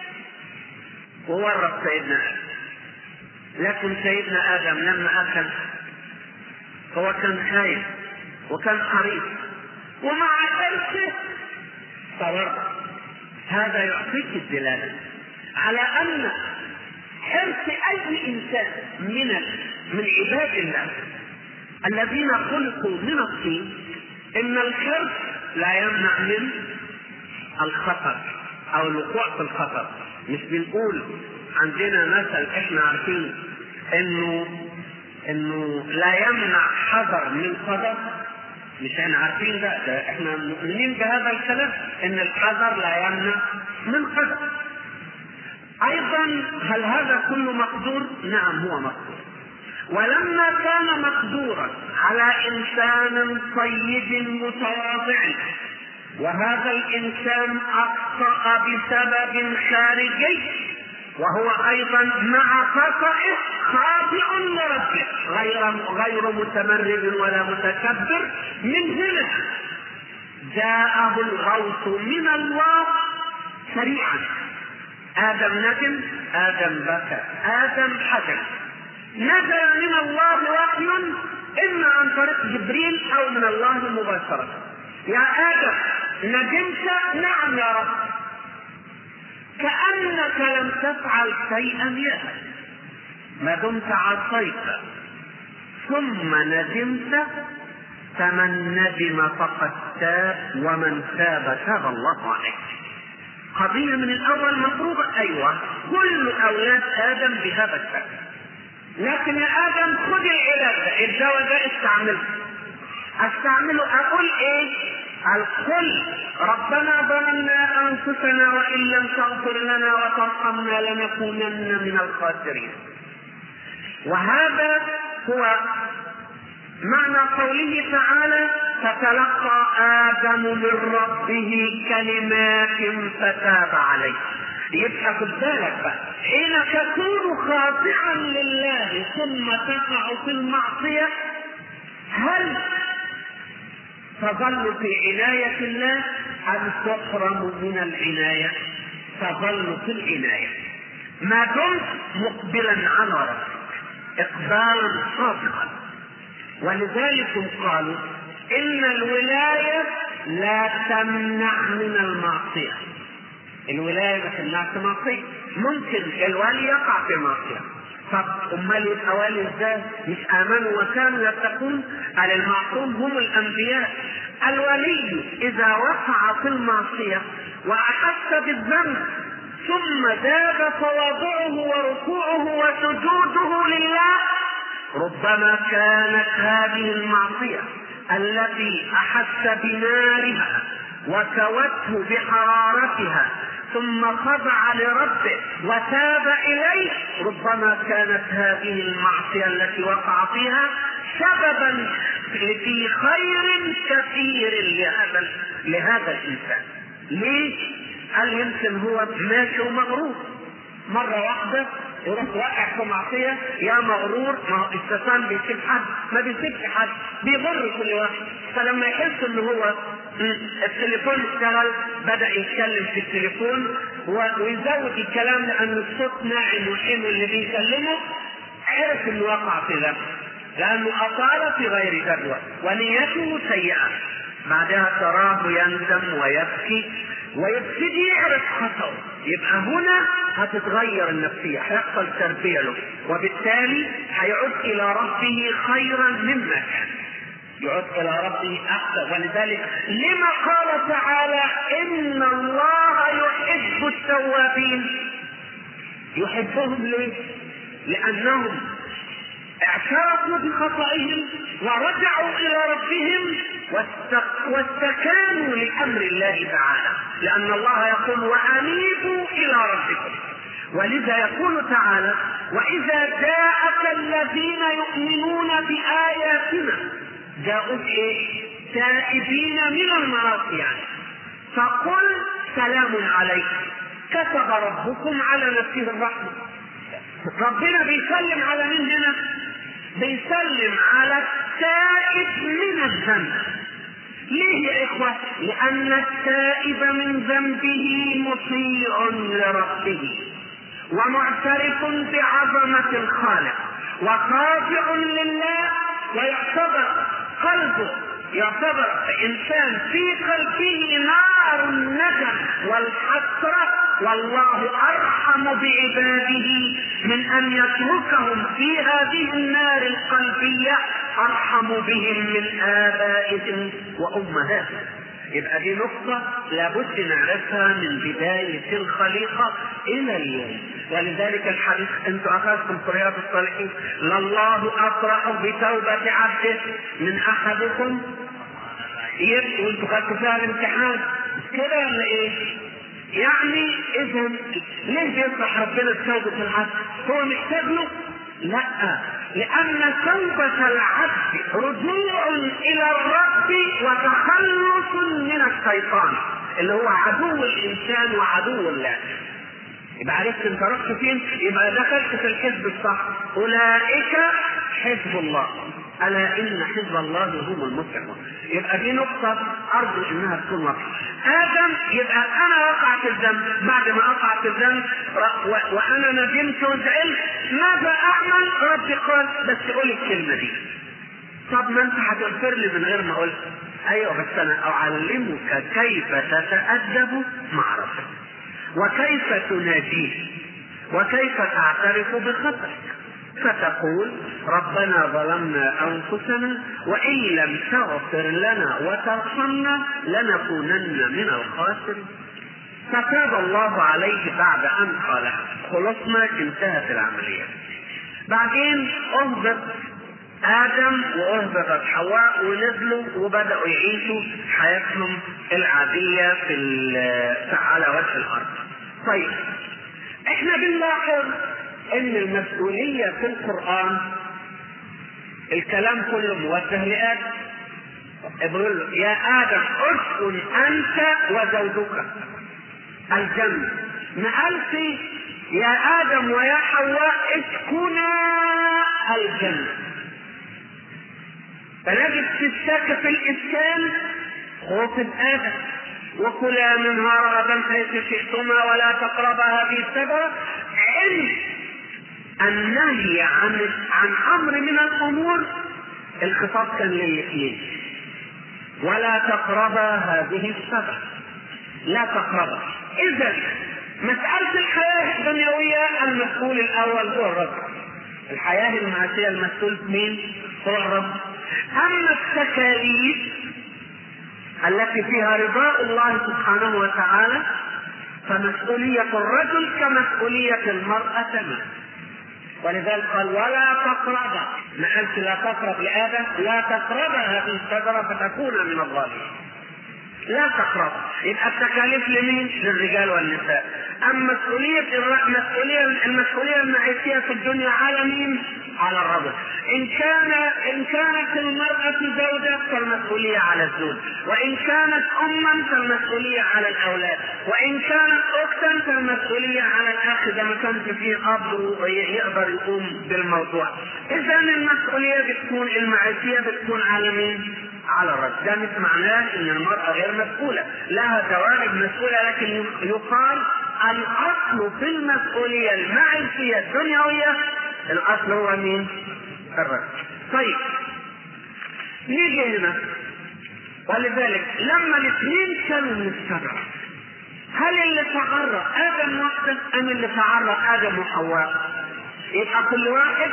Speaker 2: وورط سيدنا ادم لكن سيدنا ادم لما اكل هو كان خايف وكان حريص ومع ذلك صبر هذا يعطيك الدلاله على ان حرص اي انسان من من عباد الله الذين خلقوا من الطين ان الحرص لا يمنع من الخطر او الوقوع في الخطر مش بنقول عندنا مثل احنا عارفين انه انه لا يمنع حذر من قدر مش احنا عارفين ده, ده احنا مؤمنين بهذا الكلام ان الحذر لا يمنع من قدر ايضا هل هذا كله مقدور نعم هو مقدور ولما كان مقدورا على انسان طيب متواضع وهذا الانسان اخطا بسبب خارجي وهو ايضا مع خطئه خاطئ لربه غير غير متمرد ولا متكبر من هنا جاءه الغوث من الله سريعا ادم ندم ادم بكى ادم حزن نزل من الله وحي اما عن طريق جبريل او من الله مباشره يا ادم ندمت نعم يا رب كانك لم تفعل شيئا يا ادم ما دمت عصيت ثم ندمت فمن ندم فقد تاب ومن تاب تاب الله عليه قضية من الأول مفروضة أيوة كل أولاد آدم بهذا الشكل لكن يا آدم خذ العلاج ده الدواء ده استعمله استعمله أقول إيه؟ الكل ربنا ظلمنا أنفسنا وإن لم تغفر لنا وترحمنا لنكونن من الخاسرين وهذا هو معنى قوله تعالى فتلقى آدم من ربه كلمات فتاب عليه يبقى خد بالك بقى حين تكون خاضعا لله ثم تقع في المعصية هل تظل في عناية الله أم تحرم من العناية؟ تظل في العناية ما دمت مقبلا على ربك إقبالا صادقا ولذلك قالوا إن الولاية لا تمنع من المعصية الولاية ما تمنعش معصية ممكن الولي يقع في معصية طب امال يبقى والي ازاي؟ مش امنوا وكانوا يتقون؟ قال المعصوم هم الانبياء الولي اذا وقع في المعصيه واحس بالذنب ثم زاد تواضعه وركوعه وسجوده لله ربما كانت هذه المعصيه التي احس بنارها وكوته بحرارتها ثم خضع لربه وتاب اليه ربما كانت هذه المعصيه التي وقع فيها سببا في خير كثير لهذا لهذا الانسان ليش؟ قال يمكن هو ماشي ومغرور مرة واحدة يروح واقع في معصية يا مغرور ما هو الشيطان بيسيب حد ما بيسيبش حد بيضر كل واحد فلما يحس ان هو التليفون اشتغل بدا يتكلم في التليفون ويزود الكلام لان الصوت ناعم وحلو اللي بيكلمه عرف انه وقع في ذنب لانه اطال في غير جدوى ونيته سيئه بعدها تراه يندم ويبكي ويبتدي يعرف خطأه يبقى هنا هتتغير النفسية هيحصل تربية له وبالتالي هيعود إلى ربه خيرا مما كان يعود إلى ربه أحسن ولذلك لما قال تعالى إن الله يحب التوابين يحبهم ليه؟ لأنهم اعترفوا بخطئهم ورجعوا الى ربهم واستكانوا لامر الله تعالى لان الله يقول وانيبوا الى ربكم ولذا يقول تعالى واذا جاءك الذين يؤمنون باياتنا جاءوا ايه تائبين من المعاصي يعني فقل سلام عليكم كتب ربكم على نفسه الرحمه ربنا بيسلم على مين هنا؟ بيسلم على التائب من الذنب. ليه يا إخوة؟ لأن التائب من ذنبه مطيع لربه ومعترف بعظمة الخالق وخاضع لله ويعتبر قلبه يعتبر انسان في قلبه نار الندم والحسره والله ارحم بعباده من ان يتركهم في هذه النار القلبيه ارحم بهم من ابائهم وامهاتهم يبقى دي نقطة لابد نعرفها من بداية الخليقة إلى اليوم ولذلك الحديث أنتم أخذتم في رياض الصالحين لله أفرح بتوبة عبده من أحدكم يبقوا أنتم خدتوا فيها الامتحان كده ولا إيه؟ يعني إذا ليه بيفرح ربنا بتوبة العبد؟ هو محتاج له؟ لا لأن توبة العبد رجوع إلى الرب وتخلص من الشيطان اللي هو عدو الإنسان وعدو الله يبقى عرفت انت رحت فين يبقى دخلت في الحزب الصح اولئك حزب الله الا ان حزب الله هم المفلحون يبقى دي نقطة أرجو إنها تكون واضحة. آدم يبقى أنا وقعت في الذنب، بعد ما أقع في الذنب وأنا ندمت وزعلت، ماذا أعمل؟ ربي قال بس قول الكلمة دي. طب ما أنت هتغفر لي من غير ما أقولها. ايوه بس انا اعلمك كيف تتادب مع ربك وكيف تناديه وكيف تعترف بخطأك فتقول ربنا ظلمنا انفسنا وان لم تغفر لنا وترحمنا لنكونن من الخاسرين فتاب الله عليه بعد ان قال خلصنا انتهت العمليه بعدين اهبط ادم واهبطت حواء ونزلوا وبداوا يعيشوا حياتهم العاديه في على وجه الارض طيب احنا بنلاحظ ان المسؤوليه في القران الكلام كله موجه لادم بيقول له يا ادم اسكن انت وزوجك الجنه ما قالش يا ادم ويا حواء اسكنا الجنه فنجد في الشك في الاسكان خوف ادم وكلا منها رغدا حيث شئتما ولا تقربا هذه الشجره ان النهي عن عن امر من الامور الخطاب كان للاثنين ولا تقربا هذه الشجره لا تقربا اذا مساله الحياه الدنيويه المسؤول الاول هو الرب الحياه المعاشيه المسؤول مين هو الرب اما التكاليف التي فيها رضاء الله سبحانه وتعالى فمسؤولية الرجل كمسؤولية المرأة تماما ولذلك قال ولا تقربا ما قالش لا تقرب لآدم لا تقربا هذه الشجرة فتكون من الظالمين لا تقرب يبقى التكاليف لمين؟ للرجال والنساء اما مسؤوليه المسؤوليه المسؤوليه المعيشيه في الدنيا على مين؟ على الرجل ان كان ان كانت المراه زوجه فالمسؤوليه على الزوج وان كانت اما فالمسؤوليه على الاولاد وان كانت اختا فالمسؤوليه على الاخ اذا ما كانش فيه اب يقدر يقوم بالموضوع اذا المسؤوليه بتكون المعيشيه بتكون على مين؟ على الرجل ده مش معناه ان المرأة غير مسؤولة لها جوانب مسؤولة لكن يقال الاصل في المسؤولية المعيشية الدنيوية الاصل هو مين؟ الرجل طيب نيجي هنا ولذلك لما الاثنين كانوا من الشجرة هل اللي تعرض ادم وحده ام اللي تعرض ادم وحواء؟ يبقى كل واحد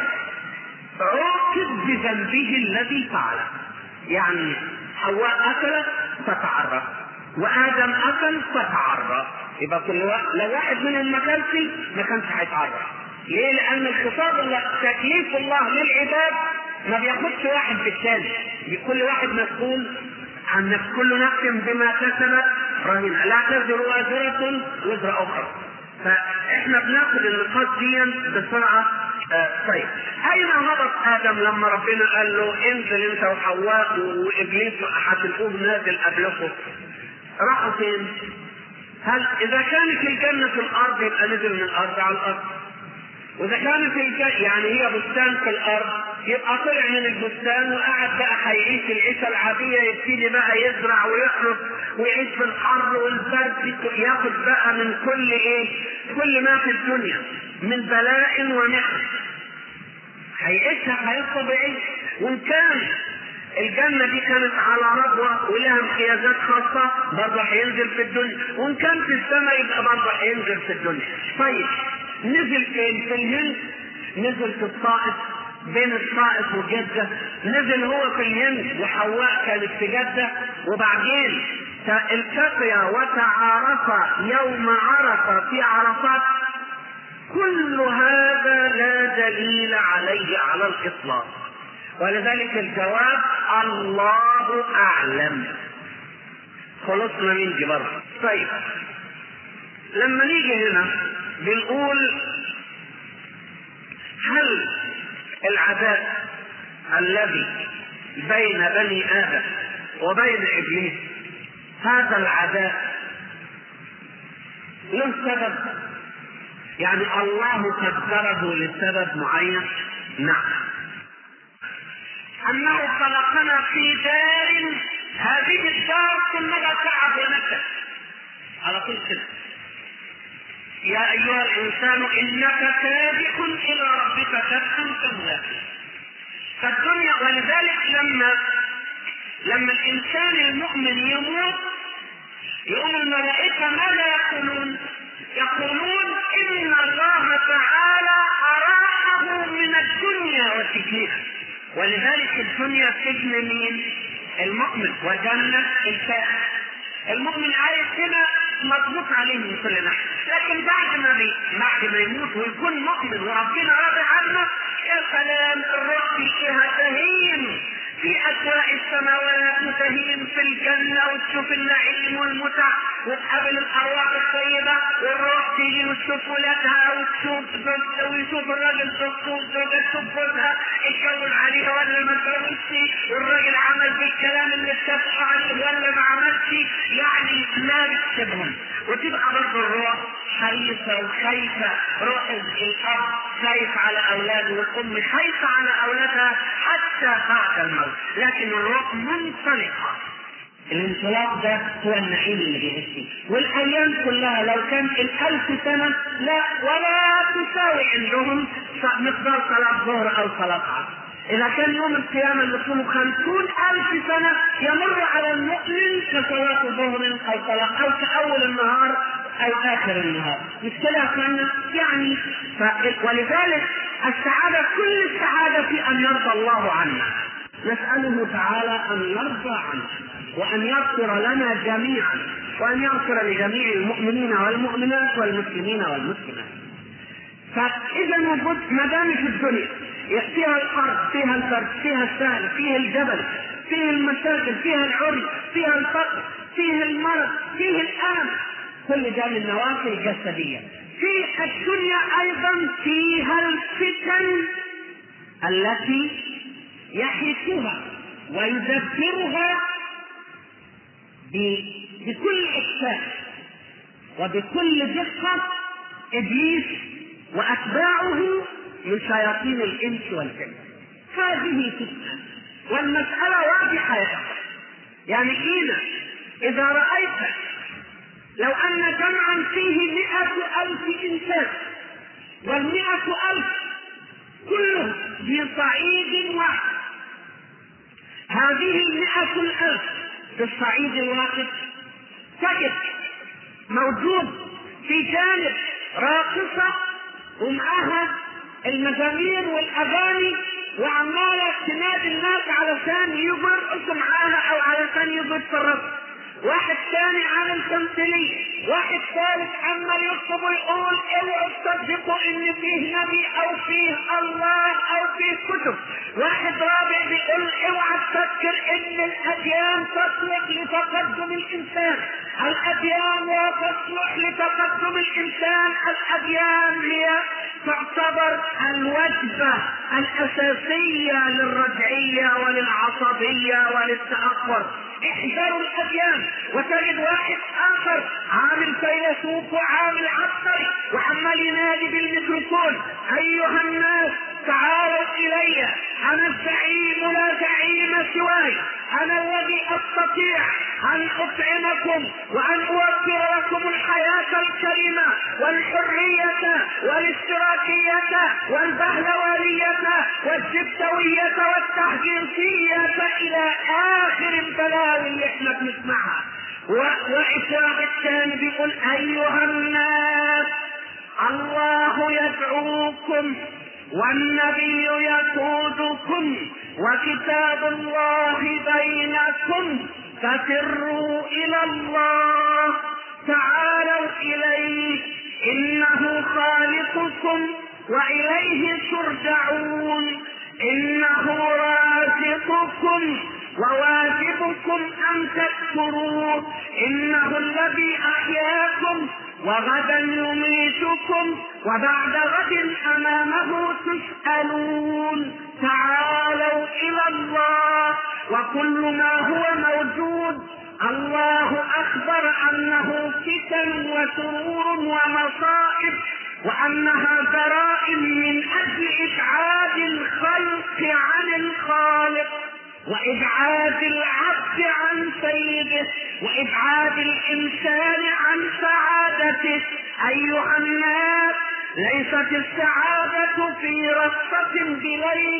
Speaker 2: عوقب بذنبه الذي فعله يعني حواء اكلت فتعرف وادم اكل فتعرف يبقى كل واحد لو واحد منهم ما كانش ما كانش هيتعرف ليه؟ لأن الخطاب الله تكليف الله للعباد ما بياخدش واحد بالثاني كل واحد مسؤول عن نفس كل نفس بما كسبت رهينة لا تزر وازرة وزر أخرى فاحنا بناخد النقاط دي بسرعة آه طيب اين هبط ادم لما ربنا قال له انزل انت وحواء وابليس هتلقوه نازل قبلكم راحوا فين؟ هل اذا كانت الجنه في الارض يبقى نزل من الارض على الارض واذا كانت الجنه يعني هي بستان في الارض يبقى طلع من البستان وقعد بقى هيعيش العيشه العاديه يبتدي بقى يزرع ويحرث ويعيش في الحر والبرد ياخد بقى من كل ايه؟ كل ما في الدنيا من بلاء ونعم هيعيشها حياه طبيعيه وان كان الجنة دي كانت على ربوة ولها امتيازات خاصة برضه هينزل في الدنيا وإن كان في السماء يبقى برضه هينزل في الدنيا طيب نزل فين؟ في الهند نزل في الطائف بين الطائف وجدة نزل هو في الهند وحواء كانت في جدة وبعدين التقيا وتعارفا يوم عرفة في عرفات كل هذا لا دليل عليه على الإطلاق ولذلك الجواب الله أعلم خلصنا من جبر طيب لما نيجي هنا بنقول هل العداء الذي بين بني آدم وبين إبليس هذا العداء له سبب يعني الله قدره لسبب معين نعم انه خلقنا في دار هذه الدار كلها تعب ونكد على طول كده يا ايها الانسان انك كادح الى ربك كدحا فملاقيه فالدنيا ولذلك لما لما الانسان المؤمن يموت يقول الملائكة ماذا يقولون؟ يقولون إن الله تعالى أراحه من الدنيا وسجنها ولذلك الدنيا سجن مين؟ المؤمن وجنة الكافر المؤمن عايش هنا مضبوط عليه من كل ناحية لكن بعد ما بي... بعد ما يموت ويكون مؤمن وربنا راضي عنه يا سلام الروح فيها تهين في أسواء السماوات تهين في الجنة وتشوف النعيم والمتع وتقابل الأرواح الطيبة والروح تيجي وتشوف ولادها وتشوف زوجته ويشوف الراجل زوجته والزوجة تشوف جوزها اتجوز عليها ولا ما اتجوزش والراجل عمل بالكلام اللي اتفقوا عليه ولا ما عملش يعني ما بتسيبهم وتبقى برضه الروح حريصة وخايفة روح الأب خايف على أولاده والأم خايفة على أولادها حتى بعد الموت لكن الروح منطلقة الانطلاق ده هو النعيم اللي بيعيش فيه والايام كلها لو كان الالف سنه لا ولا تساوي عندهم مقدار صلاه ظهر او صلاه عصر إذا كان يوم القيامة اللي طوله خمسون ألف سنة يمر على المؤمن كصلاة ظهر أو صلاة أو كأول النهار أو آخر النهار مش كده يا أخوانا؟ يعني ف... ولذلك السعادة كل السعادة في أن يرضى الله عنا نسأله تعالى أن يرضى عنا وأن يغفر لنا جميعا وأن يغفر لجميع المؤمنين والمؤمنات والمسلمين والمسلمات فإذا وجود ما دام في الدنيا فيها الحرب فيها البرد فيها السهل فيها الجبل فيها المشاكل فيها العري فيها الفقر فيها المرض فيه الألم كل ده من نواحي الجسدية في الدنيا أيضا فيها الفتن التي يحيطها ويدبرها بكل إحساس وبكل دقة إبليس وأتباعه من شياطين الإنس والجن هذه فتنة والمسألة واضحة يا أخي يعني إذا إذا رأيت لو أن جمعا فيه مئة ألف إنسان والمئة ألف كلهم في صعيد واحد هذه المئة الألف في الصعيد الواحد تجد موجود في جانب راقصة ومعها المزامير والاغاني وعماله تنادي الناس علشان يجوا يرقصوا معاها او علشان يجوا يتفرجوا واحد ثاني عامل تمثيلية واحد ثالث عمال يكتب ويقول اوعوا تصدقوا ان فيه نبي او فيه الله او فيه كتب واحد رابع بيقول اوعى تفكر ان الاديان تصلح لتقدم الانسان الاديان لا تصلح لتقدم الانسان الاديان هي تعتبر الوجبة الأساسية للرجعية وللعصبية وللتأخر احذروا الأديان وتجد واحد آخر عامل فيلسوف وعامل عبقري وعمال ينادي بالميكروفون أيها الناس تعالوا إلي أنا الزعيم لا زعيم سواي أنا الذي أستطيع أن أطعمكم وأن أوفر لكم الحياة الكريمة والحرية والاشتراكية والبهلوانية والجبتوية والتحجيرية إلى آخر البلاوي اللي احنا بنسمعها وإشراق الثاني بيقول أيها الناس الله يدعوكم والنبي يقودكم وكتاب الله بينكم ففروا الى الله تعالوا اليه انه خالقكم واليه ترجعون انه رازقكم وواجبكم ان تذكروه انه الذي احياكم وغدا يميتكم وبعد غد امامه تسالون تعالوا الى الله وكل ما هو موجود الله اخبر انه فتن وسرور ومصائب وانها جرائم من اجل ابعاد الخلق عن الخالق وابعاد العبد عن سيده وابعاد الانسان عن سعادته ايها الناس ليست السعادة في رصة بليل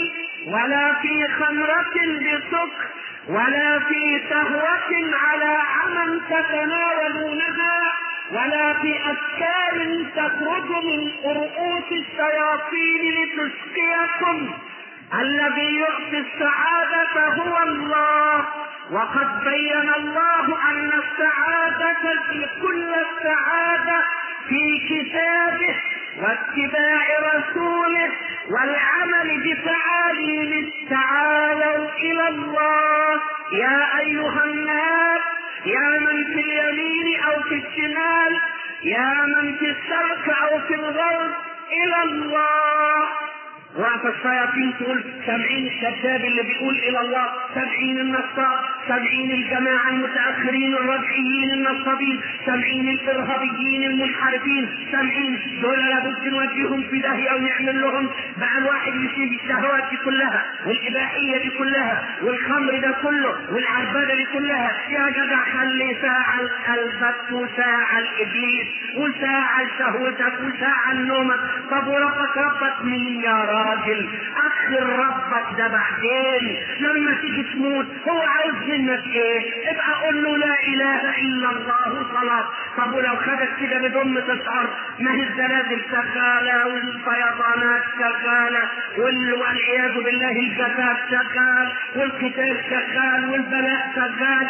Speaker 1: ولا في خمرة بسكر ولا في سهوة على عمى تتناولونها ولا في أفكار تخرج من رؤوس الشياطين لتسقيكم الذي يعطي السعادة هو الله وقد بين الله أن السعادة في كل السعادة في كتابه واتباع رسوله والعمل بتعاليم تعالوا إلى الله يا أيها الناس يا من في اليمين أو في الشمال يا من في الشرق أو في الغرب إلى الله وقت الشياطين تقول سامعين الكذاب اللي بيقول الى الله سامعين النصاب سامعين الجماعه المتاخرين الرجعيين النصابين سامعين الارهابيين المنحرفين سامعين دول لابد نوديهم في داهيه ونعمل لهم بقى الواحد يسيب الشهوات دي كلها والاباحيه دي كلها والخمر ده كله والعربده دي كلها يا جدع خلي ساعه لقلبك وساعه لابليس وساعه لشهوتك وساعه لنومك طب وربك ربك مين يا رب راجل اخر ربك ده بعدين لما تيجي تموت هو عايز منك ايه ابقى قول له لا اله الا الله صلاة طب ولو خدك كده بدون تشعر ما هي الزلازل شغالة والفيضانات شغالة والعياذ بالله الجفاف شغال والقتال شغال والبلاء شغال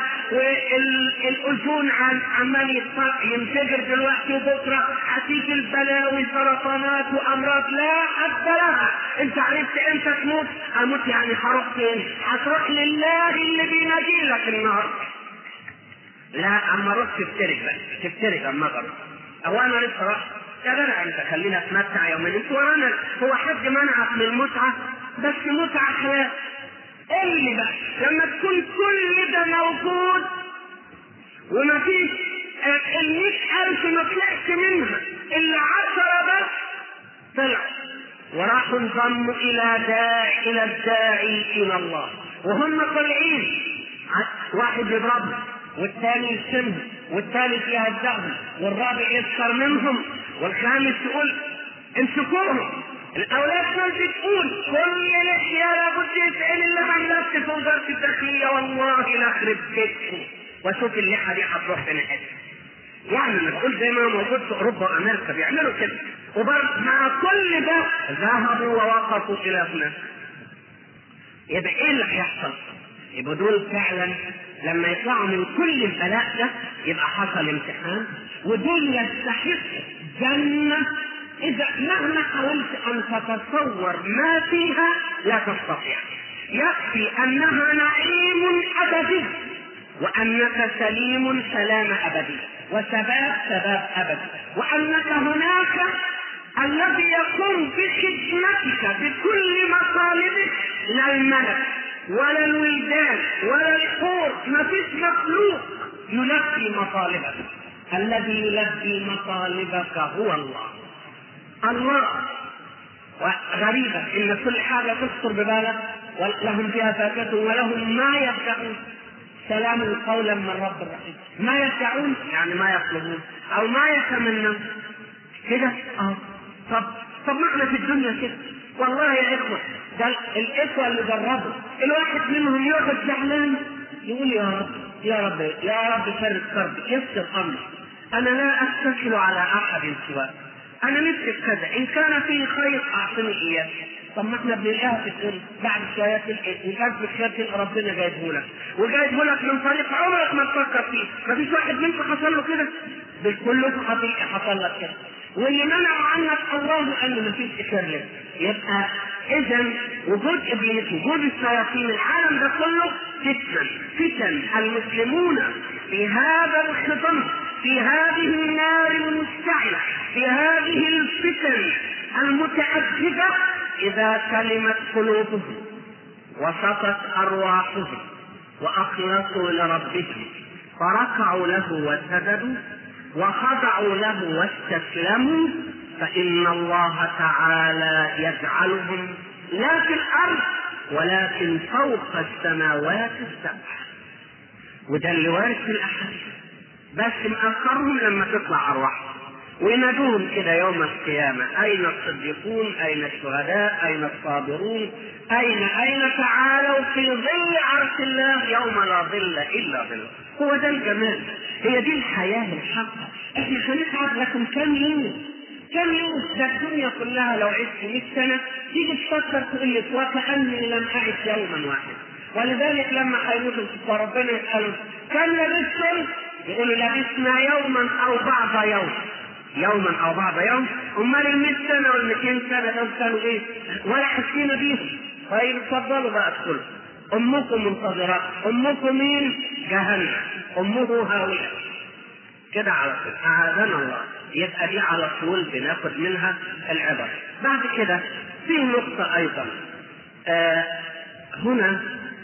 Speaker 1: والاذون عمال ينفجر دلوقتي وبكره هتيجي البلاوي سرطانات وامراض لا حد لها انت عرفت امتى تموت اموت يعني هروح فين هتروح لله اللي بينادي لك النهارده لا اما اروح تفترق بقى تفترق اما اغرب او انا لسه راح يا جدع انت خلينا اتمتع يومين انت ورانا هو حد منعك من المتعه بس متعه خلاص قول لي بقى لما تكون كل ده موجود ومفيش ال ألف ما طلعش منها إلا عشرة بس طلعوا وراحوا انضموا الى داعي الى الداعي الى الله وهم طالعين واحد يضربهم والثاني يشتمهم والثالث يهزأهم والرابع يسخر منهم والخامس يقول امسكوهم الاولاد دول بتقول كل لحيه لابد يسال اللي عملت في وزاره الداخليه والله لا اخرب بيتكم واشوف اللحيه دي هتروح فين يعني مسؤول زي ما موجود في اوروبا وامريكا بيعملوا كده وبرضه مع كل ده ذهبوا ووقفوا الى هناك يبقى ايه اللي هيحصل؟ يبقى دول فعلا لما يطلعوا من كل البلاء ده يبقى حصل امتحان ودول يستحق جنة إذا مهما حاولت أن تتصور ما فيها لا تستطيع يكفي أنها نعيم أبدي وأنك سليم سلام أبدي وثبات ثبات أبدي وأنك هناك الذي يقوم بخدمتك بكل مطالبك لا الملك ولا الولدان ولا الحور ما فيش مخلوق يلبي مطالبك الذي يلبي مطالبك هو الله الله وغريبة إن كل حاجة تخطر ببالك ولهم فيها فاكهة ولهم ما يدعون سلام قولا من رب الرحيم ما يدعون يعني ما يطلبون أو ما يتمنون كده اه طب طب ما احنا في الدنيا كده والله يا اخوه ده الاخوه اللي جربوا الواحد منهم يقعد زعلان يقول يا رب يا رب يا رب فرج كربي يسر امري انا لا اتكل على احد سواك انا نفسي كذا ان كان فيه خير اعطني اياه طب ما احنا بنلاقيها في الدنيا بعد شويه تلقى ان كان في خير تلقى ربنا جايبه لك وجايبه لك من طريق عمرك ما تفكر فيه ما فيش واحد منكم حصل له كده كلكم حقيقي حصل لك كده واللي منع عنك الله ان ما فيش خير لك يبقى اذا وجود ابليس وجود الشياطين العالم ده كله فتن فتن المسلمون في هذا الخطم في هذه النار المشتعله في هذه الفتن المتعدده اذا سلمت قلوبهم وسطت ارواحهم واخلصوا لربهم فركعوا له وسجدوا وخضعوا له واستسلموا فإن الله تعالى يجعلهم لا في الأرض ولكن فوق السماوات السبع وده اللي وارد في الأحاديث بس مأخرهم لما تطلع أرواحهم
Speaker 2: وينادون كده يوم القيامة أين الصديقون أين الشهداء أين الصابرون أين أين تعالوا في ظل عرش الله يوم لا ظل إلا ظله هو ده الجمال هي دي الحياة الحقة احنا هنتعب لكم كم يوم كم يوم ده الدنيا كلها لو عشت 100 سنة تيجي تفكر تقول لك وكأني لم أعش يوما واحدا ولذلك لما هيموتوا ربنا يسألهم كم لبثتم؟ يقولوا لبثنا يوما أو بعض يوم يوما او بعض يوم امال ال 100 سنه وال 200 سنه دول كانوا ايه؟ ولا حاسين بيهم طيب اتفضلوا بقى ادخلوا امكم منتظرات امكم مين؟ جهنم امه هاويه كده على طول اعاذنا الله يبقى دي على طول بناخد منها العبر بعد كده في نقطة أيضا آه هنا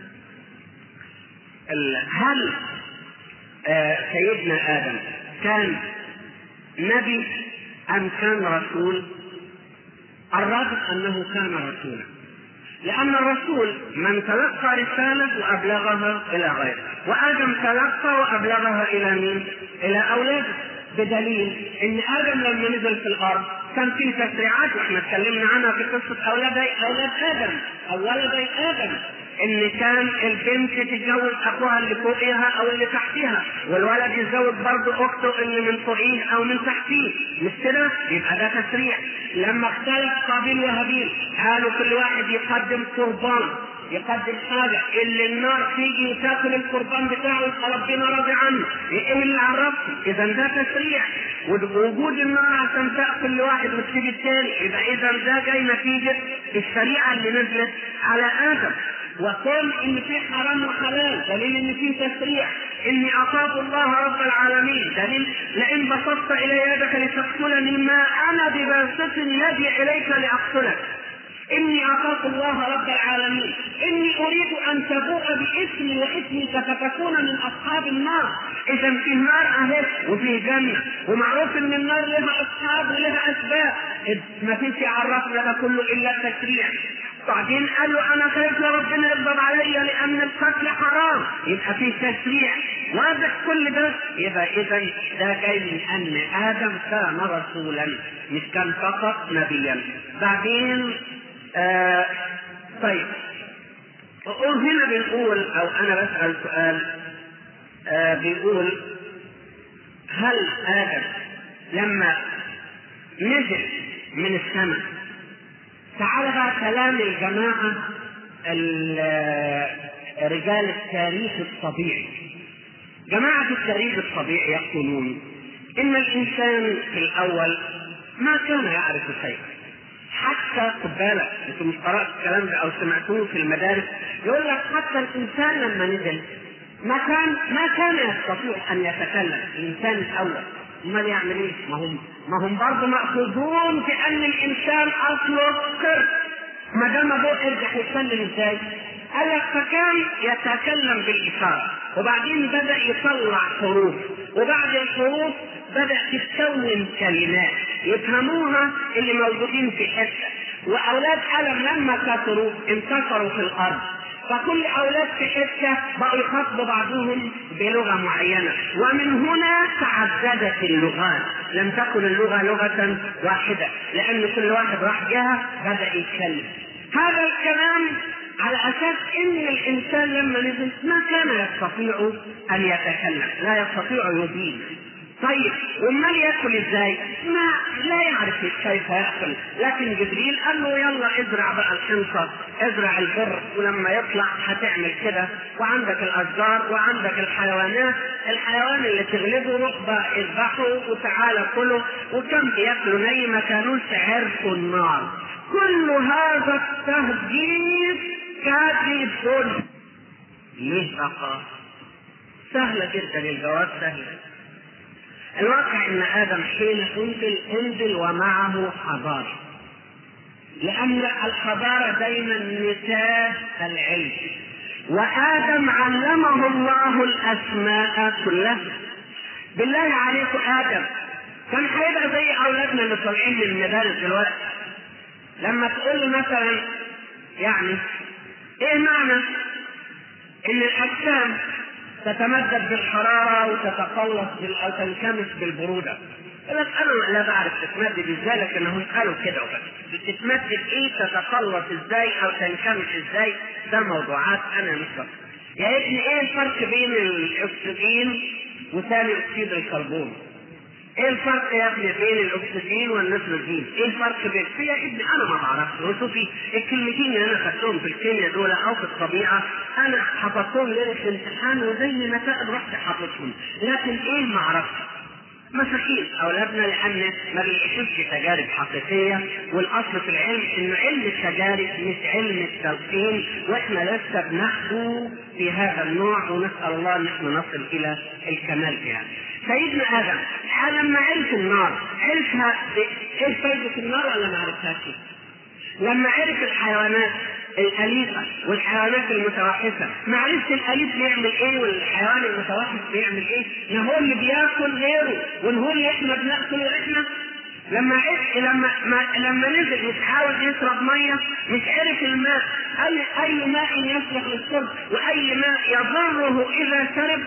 Speaker 2: هل آه سيدنا آدم كان نبي أم كان رسول؟ الراجح أنه كان رسولا لأن الرسول من تلقى رسالة وأبلغها إلى غيره وآدم تلقى وأبلغها إلى مين؟ إلى أولاده بدليل ان ادم لما نزل في الارض كان في تشريعات واحنا اتكلمنا عنها في قصه اولاد اولاد ادم او ولدي ادم ان كان البنت تتجوز اخوها اللي فوقها او اللي تحتها والولد يتزوج برضه اخته اللي من فوقيه او من تحتيه مش كده يبقى ده تشريع لما اختلف قابيل وهابيل قالوا كل واحد يقدم قربان يقدم حاجة اللي النار تيجي وتاكل القربان بتاعه يبقى ربنا راضي عنه ايه اللي عرفه اذا ده تشريع ووجود النار عشان تاكل لواحد وتسيب الثاني يبقى اذا ده جاي نتيجة الشريعة اللي نزلت على ادم وكون ان في حرام وحلال دليل ان في تشريع اني اخاف الله رب العالمين دليل لئن بسطت الي يدك لتقتلني ما انا بباسط يدي اليك لاقتلك إني أخاف الله رب العالمين إني أريد أن تبوء باسمي واسمك فتكون من أصحاب النار إذا في النار أهل وفي جنة ومعروف إن النار لها أصحاب ولها أسباب ما فيش عرفنا ده كله إلا التشريع بعدين قال له انا خايف يا ربنا يغضب عليا لان القتل حرام يبقى في تشريع واضح كل ده يبقى اذا ده جاي من ان ادم كان رسولا مش كان فقط نبيا بعدين آه طيب هنا بنقول او انا بسال سؤال آه بيقول هل ادم لما نزل من السماء تعال بقى كلام الجماعه رجال التاريخ الطبيعي جماعه التاريخ الطبيعي يقولون ان الانسان في الاول ما كان يعرف شيئا حتى خد بالك انتوا مش قرات الكلام ده او سمعتوه في المدارس يقول لك حتى الانسان لما نزل ما كان ما كان يستطيع ان يتكلم الانسان الاول امال يعمل ايه؟ ما هم ما هم برضه ماخوذون في ان الانسان اصله قرد ما دام ابوه ارجع يتكلم ازاي؟ قال لك فكان يتكلم بالاشاره وبعدين بدا يطلع حروف وبعد الحروف بدا تتكون كلمات يفهموها اللي موجودين في حته واولاد ادم لما كثروا انتشروا في الارض فكل اولاد في حته بقوا يخاطبوا بعضهم بلغه معينه ومن هنا تعددت اللغات لم تكن اللغه لغه واحده لان كل واحد راح جهه بدا يتكلم هذا الكلام على اساس ان الانسان لما نزل ما كان يستطيع ان يتكلم لا يستطيع يبين طيب وامال ياكل ازاي؟ ما لا يعرف كيف ياكل، لكن جبريل قال له يلا ازرع بقى الحنطه، ازرع البر ولما يطلع هتعمل كده، وعندك الاشجار وعندك الحيوانات، الحيوان اللي تغلبه روح بقى اذبحه وتعالى كله، وكم بياكلوا ني ما كانوش عرفوا النار. كل هذا التهجير كاذب ليه بقى؟ سهلة جدا الجواب سهل الواقع ان ادم حين انزل انزل ومعه حضاره لان الحضاره دايما نتاج العلم وادم علمه الله الاسماء كلها بالله عليكم ادم كان هيبقى زي اولادنا اللي طالعين من المدارس دلوقتي لما تقول له مثلا يعني ايه معنى ان الاجسام تتمدد بالحراره وتتقلص بال... او تنكمش بالبروده يقول لك انا لا بعرف تتمدد ازاي لكنهم قالوا كده وبس بتتمدد ايه تتقلص ازاي او تنكمش ازاي ده موضوعات انا مش بس. يا ابني ايه الفرق بين الاكسجين وثاني اكسيد الكربون؟ ايه الفرق يا ابني بين الاكسجين والنيتروجين؟ ايه الفرق بين يا ابني انا ما بعرفش وشوفي الكلمتين اللي انا خدتهم في الكيمياء دول او في الطبيعه انا حفظتهم ليله في الامتحان وزي نتائج رحت حافظهم لكن ايه ما اعرفش مساكين اولادنا لان ما بيعيشوش في تجارب حقيقيه والاصل في العلم ان علم التجارب مش علم التلقين واحنا لسه بنحدو في هذا النوع ونسال الله ان احنا نصل الى الكمال فيها. سيدنا ادم لما عرف النار عرفها ايه فايده النار ولا ما عرفهاش؟ لما عرف الحيوانات الأليفة والحيوانات المتوحشة معرفة الأليف بيعمل إيه والحيوان المتوحش بيعمل إيه؟ ما هو اللي بياكل غيره وهو اللي إحنا بناكل وإحنا لما عرف لما ما لما نزل يحاول يشرب ميه مش عرف الماء اي اي ماء يصلح للشرب واي ماء يضره اذا شرب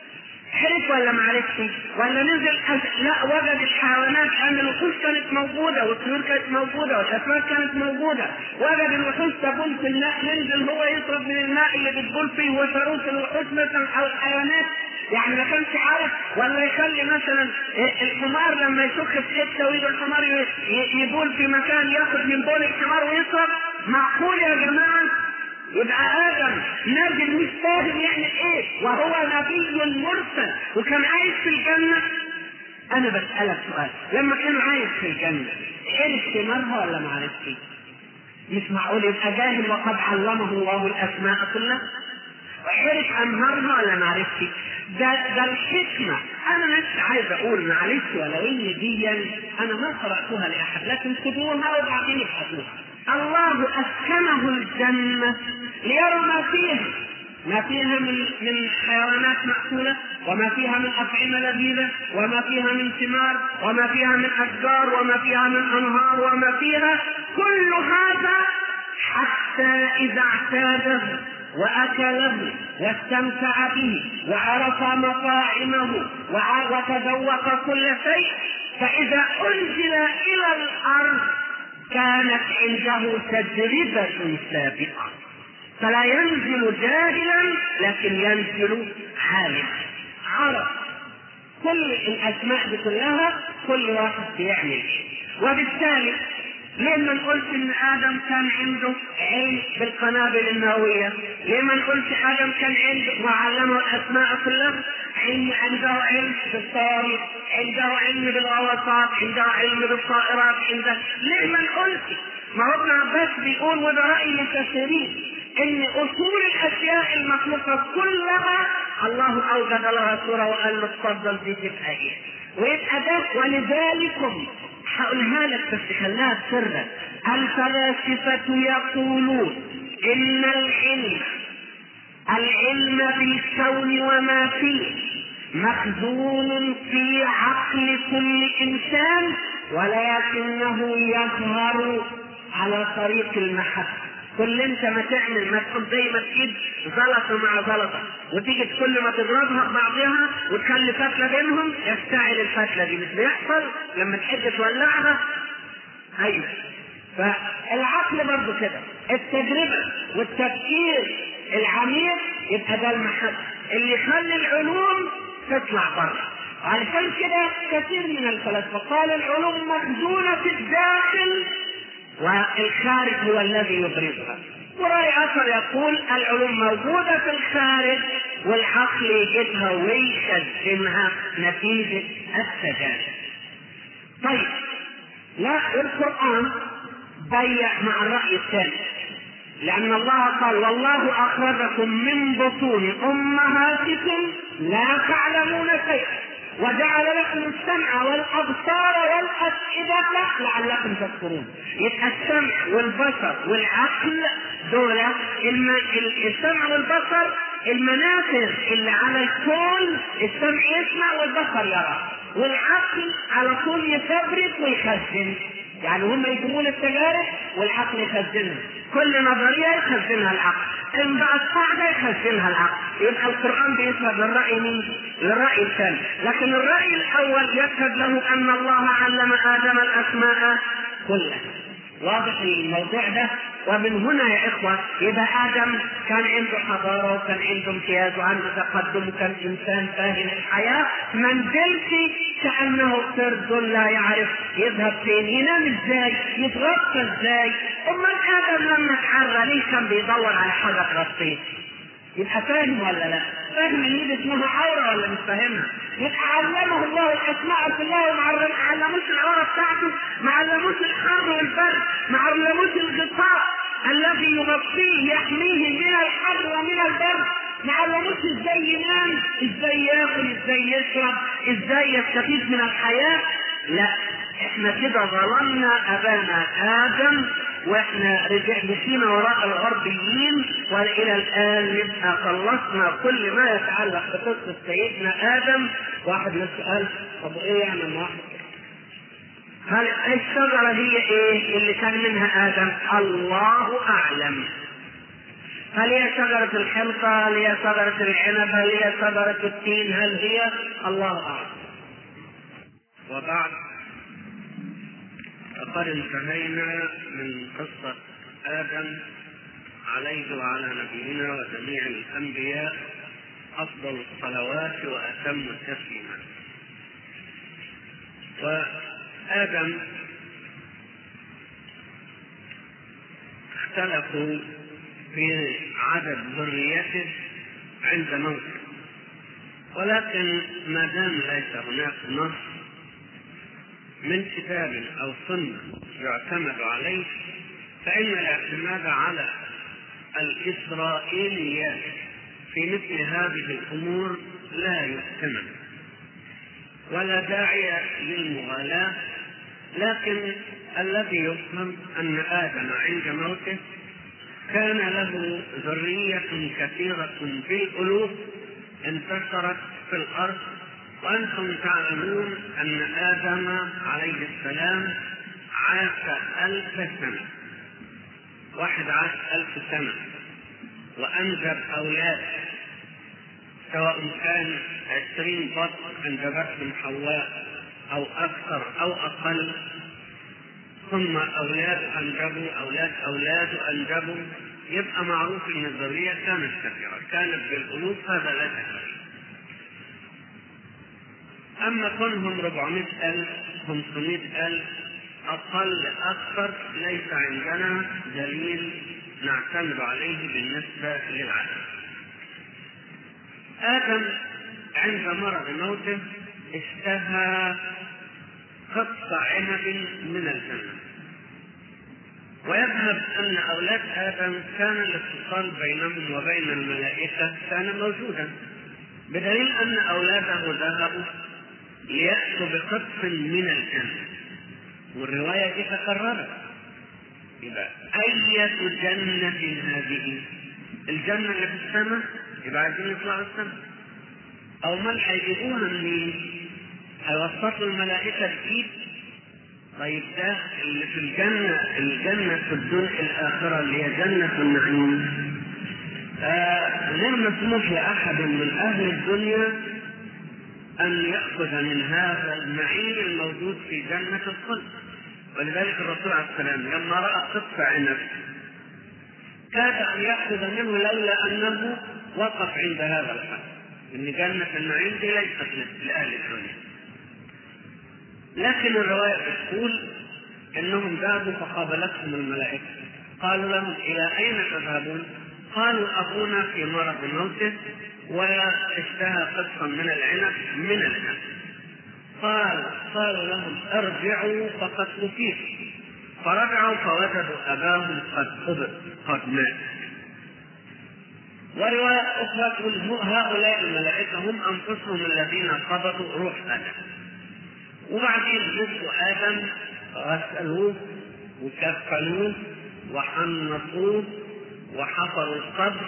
Speaker 2: عرف ولا ما عرفش؟ ولا نزل أز... لا وجد الحيوانات ان الوحوش كانت موجوده والطيور كانت موجوده والاسماك كانت موجوده وجد الوحوش تبول في الماء ينزل هو يشرب من الماء اللي بتبول فيه وشروط الوحوش مثلا او الحيوانات يعني ما كانش عارف ولا يخلي مثلا الحمار لما يشك في حته ويجي الحمار يبول في مكان ياخذ من بول الحمار ويشرب معقول يا جماعه يبقى ادم نبي مش فاهم يعمل ايه وهو نبي مرسل وكان عايش في الجنه انا بسالك سؤال لما كان عايش في الجنه عرف ثمارها ولا ما عرفش؟ مش معقول يبقى جاهل وقد علمه الله الاسماء كلها وعرف انهارها ولا ما عرفش؟ ده ده الحكمه انا مش عايز اقول معلش ولو ان دي انا ما قراتها لاحد لكن خذوها وبعدين ابحثوها الله اسكنه الجنه ليرى ما فيها ما فيها من من حيوانات مأكولة وما فيها من أطعمة لذيذة وما فيها من ثمار وما فيها من أشجار وما فيها من أنهار وما فيها كل هذا حتى إذا اعتاده وأكله واستمتع به وعرف مطاعمه وتذوق كل شيء فإذا أنزل إلى الأرض كانت عنده تجربة سابقة فلا ينزل جاهلا لكن ينزل عالما عرف كل الاسماء دي كلها كل واحد بيعمل ايه وبالتالي ليه ما نقولش ان ادم كان عنده علم بالقنابل النوويه؟ ليه ما نقولش ادم كان عنده وعلمه الاسماء كلها؟ علم عنده علم بالصواريخ، عنده علم بالغواصات، عنده علم بالطائرات، عنده ليه ما نقولش؟ ما هو ابن عباس بيقول وده راي الكثيرين ان اصول الاشياء المخلوقه كلها الله اوجد لها صوره وقال له اتفضل دي تبقى ايه؟ ويبقى ده ولذلكم هقولها لك بس خليها سرا الفلاسفة يقولون إن العلم العلم بالكون وما فيه مخزون في عقل كل إنسان ولكنه يظهر على طريق المحبة كل انت ما تعمل ما تكون زي ما تجيب زلطه مع زلطه وتيجي كل ما تضربها ببعضها وتخلي فتله بينهم يفتعل الفتله دي مش بيحصل لما تحب تولعها ايوه فالعقل برضه كده التجربه والتفكير العميق يبقى ده المحبه اللي يخلي العلوم تطلع بره علشان كده كثير من الفلاسفه قال العلوم مخزونه في الداخل والخارج هو الذي يبرزها ورأي آخر يقول العلوم موجودة في الخارج والعقل يجدها ويخزنها نتيجة التجارب. طيب لا القرآن بيع مع الرأي الثاني لأن الله قال والله أخرجكم من بطون أمهاتكم لا تعلمون شيئا وجعل لكم السمع والابصار والافئده لعلكم تذكرون يبقى السمع والبصر والعقل دول السمع والبصر المنافذ اللي على الكون السمع يسمع والبصر يرى والعقل على طول يفبرك ويخزن يعني هم يجيبون التجارب والعقل يخزنها كل نظرية يخزنها العقل إن بعد قاعدة يخزنها العقل يبقى القرآن بيشهد للرأي مين؟ للرأي الثاني لكن الرأي الأول يشهد له أن الله علم آدم الأسماء كلها واضح الموضوع ده ومن هنا يا إخوة إذا آدم كان عنده حضارة وكان عنده امتياز وعنده تقدم وكان إنسان فاهم الحياة منزلتي كأنه قرد لا يعرف يذهب فين ينام ازاي يتغطى ازاي أمال آدم لما اتعرى ليه كان بيدور على حاجة تغطيه يبقى فاهم ولا لا؟ فاهم ان دي اسمها عوره ولا مش فاهمها؟ يبقى علمه الله الاسماء كلها وما علموش العوره بتاعته، ما علموش الحر والبرد، ما علموش الغطاء الذي يغطيه يحميه من الحر ومن البرد، ما علموش ازاي ينام، ازاي ياكل، ازاي يشرب، ازاي يستفيد من الحياه، لا احنا كده ظلمنا ابانا ادم واحنا رجع مشينا وراء الغربيين والى الان نبقى خلصنا كل ما يتعلق بقصه سيدنا ادم واحد يسال طب ايه يعني ما واحد هل الشجرة هي ايه اللي كان منها ادم؟ الله اعلم. هل هي شجرة الحنطة؟ هل هي شجرة العنب؟ هل هي شجرة التين؟ هل هي؟ الله اعلم. وبعد فقد انتهينا من قصة آدم عليه وعلى نبينا وجميع الأنبياء أفضل الصلوات وأتم التسليمات. وآدم اختلفوا في عدد ذريته عند موته ولكن ما دام ليس هناك نص من كتاب او سنه يعتمد عليه فان الاعتماد على الاسرائيليات في مثل هذه الامور لا يحتمل ولا داعي للمغالاه لكن الذي يفهم ان ادم عند موته كان له ذريه كثيره بالالوف انتشرت في الارض وأنتم تعلمون أن آدم عليه السلام عاش ألف سنة واحد عاش ألف سنة وأنجب أولاد سواء كان عشرين بطن أنجبتهم حواء أو أكثر أو أقل ثم أولاد أنجبوا أولاد أولاد أنجبوا يبقى معروف أن الذرية كانت كثيرة كانت بالألوف هذا لا شك أما كونهم 400 ألف 500 ألف أقل أكثر ليس عندنا دليل نعتمد عليه بالنسبة للعدد. آدم عند مرض موته اشتهى قطع عنب من الجنة. ويذهب أن أولاد آدم كان الاتصال بينهم وبين الملائكة كان موجودا بدليل أن أولاده ذهبوا ليأتوا بقطف من الجنة والرواية دي تكررت يبقى أية جنة هذه؟ الجنة اللي في السماء يبقى عايزين يطلعوا السماء أو من هيجيبوها منين؟ هيوسطوا الملائكة بإيد طيب ده اللي في الجنة الجنة في الدنيا الآخرة اللي هي جنة النعيم آه غير مسموح لأحد من أهل الدنيا أن يأخذ من هذا النعيم الموجود في جنة الخلد ولذلك الرسول عليه السلام لما رأى قطف عنب كاد أن يأخذ منه لولا أنه وقف عند هذا الحد إن جنة النعيم دي ليست لأهل الدنيا لكن الرواية بتقول انهم ذهبوا فقابلتهم الملائكة قالوا لهم الى اين تذهبون؟ قالوا ابونا في مرض موته واشتهى قطفا من العنب من العنب قال قالوا لهم ارجعوا فقد أفيد فرجعوا فوجدوا اباهم قد قبض قد مات ورواية أخرى تقول هؤلاء الملائكة هم أنفسهم الذين قبضوا روح آدم وبعدين مسكوا ادم غسلوه وكفنوه وحنطوه وحفروا القبر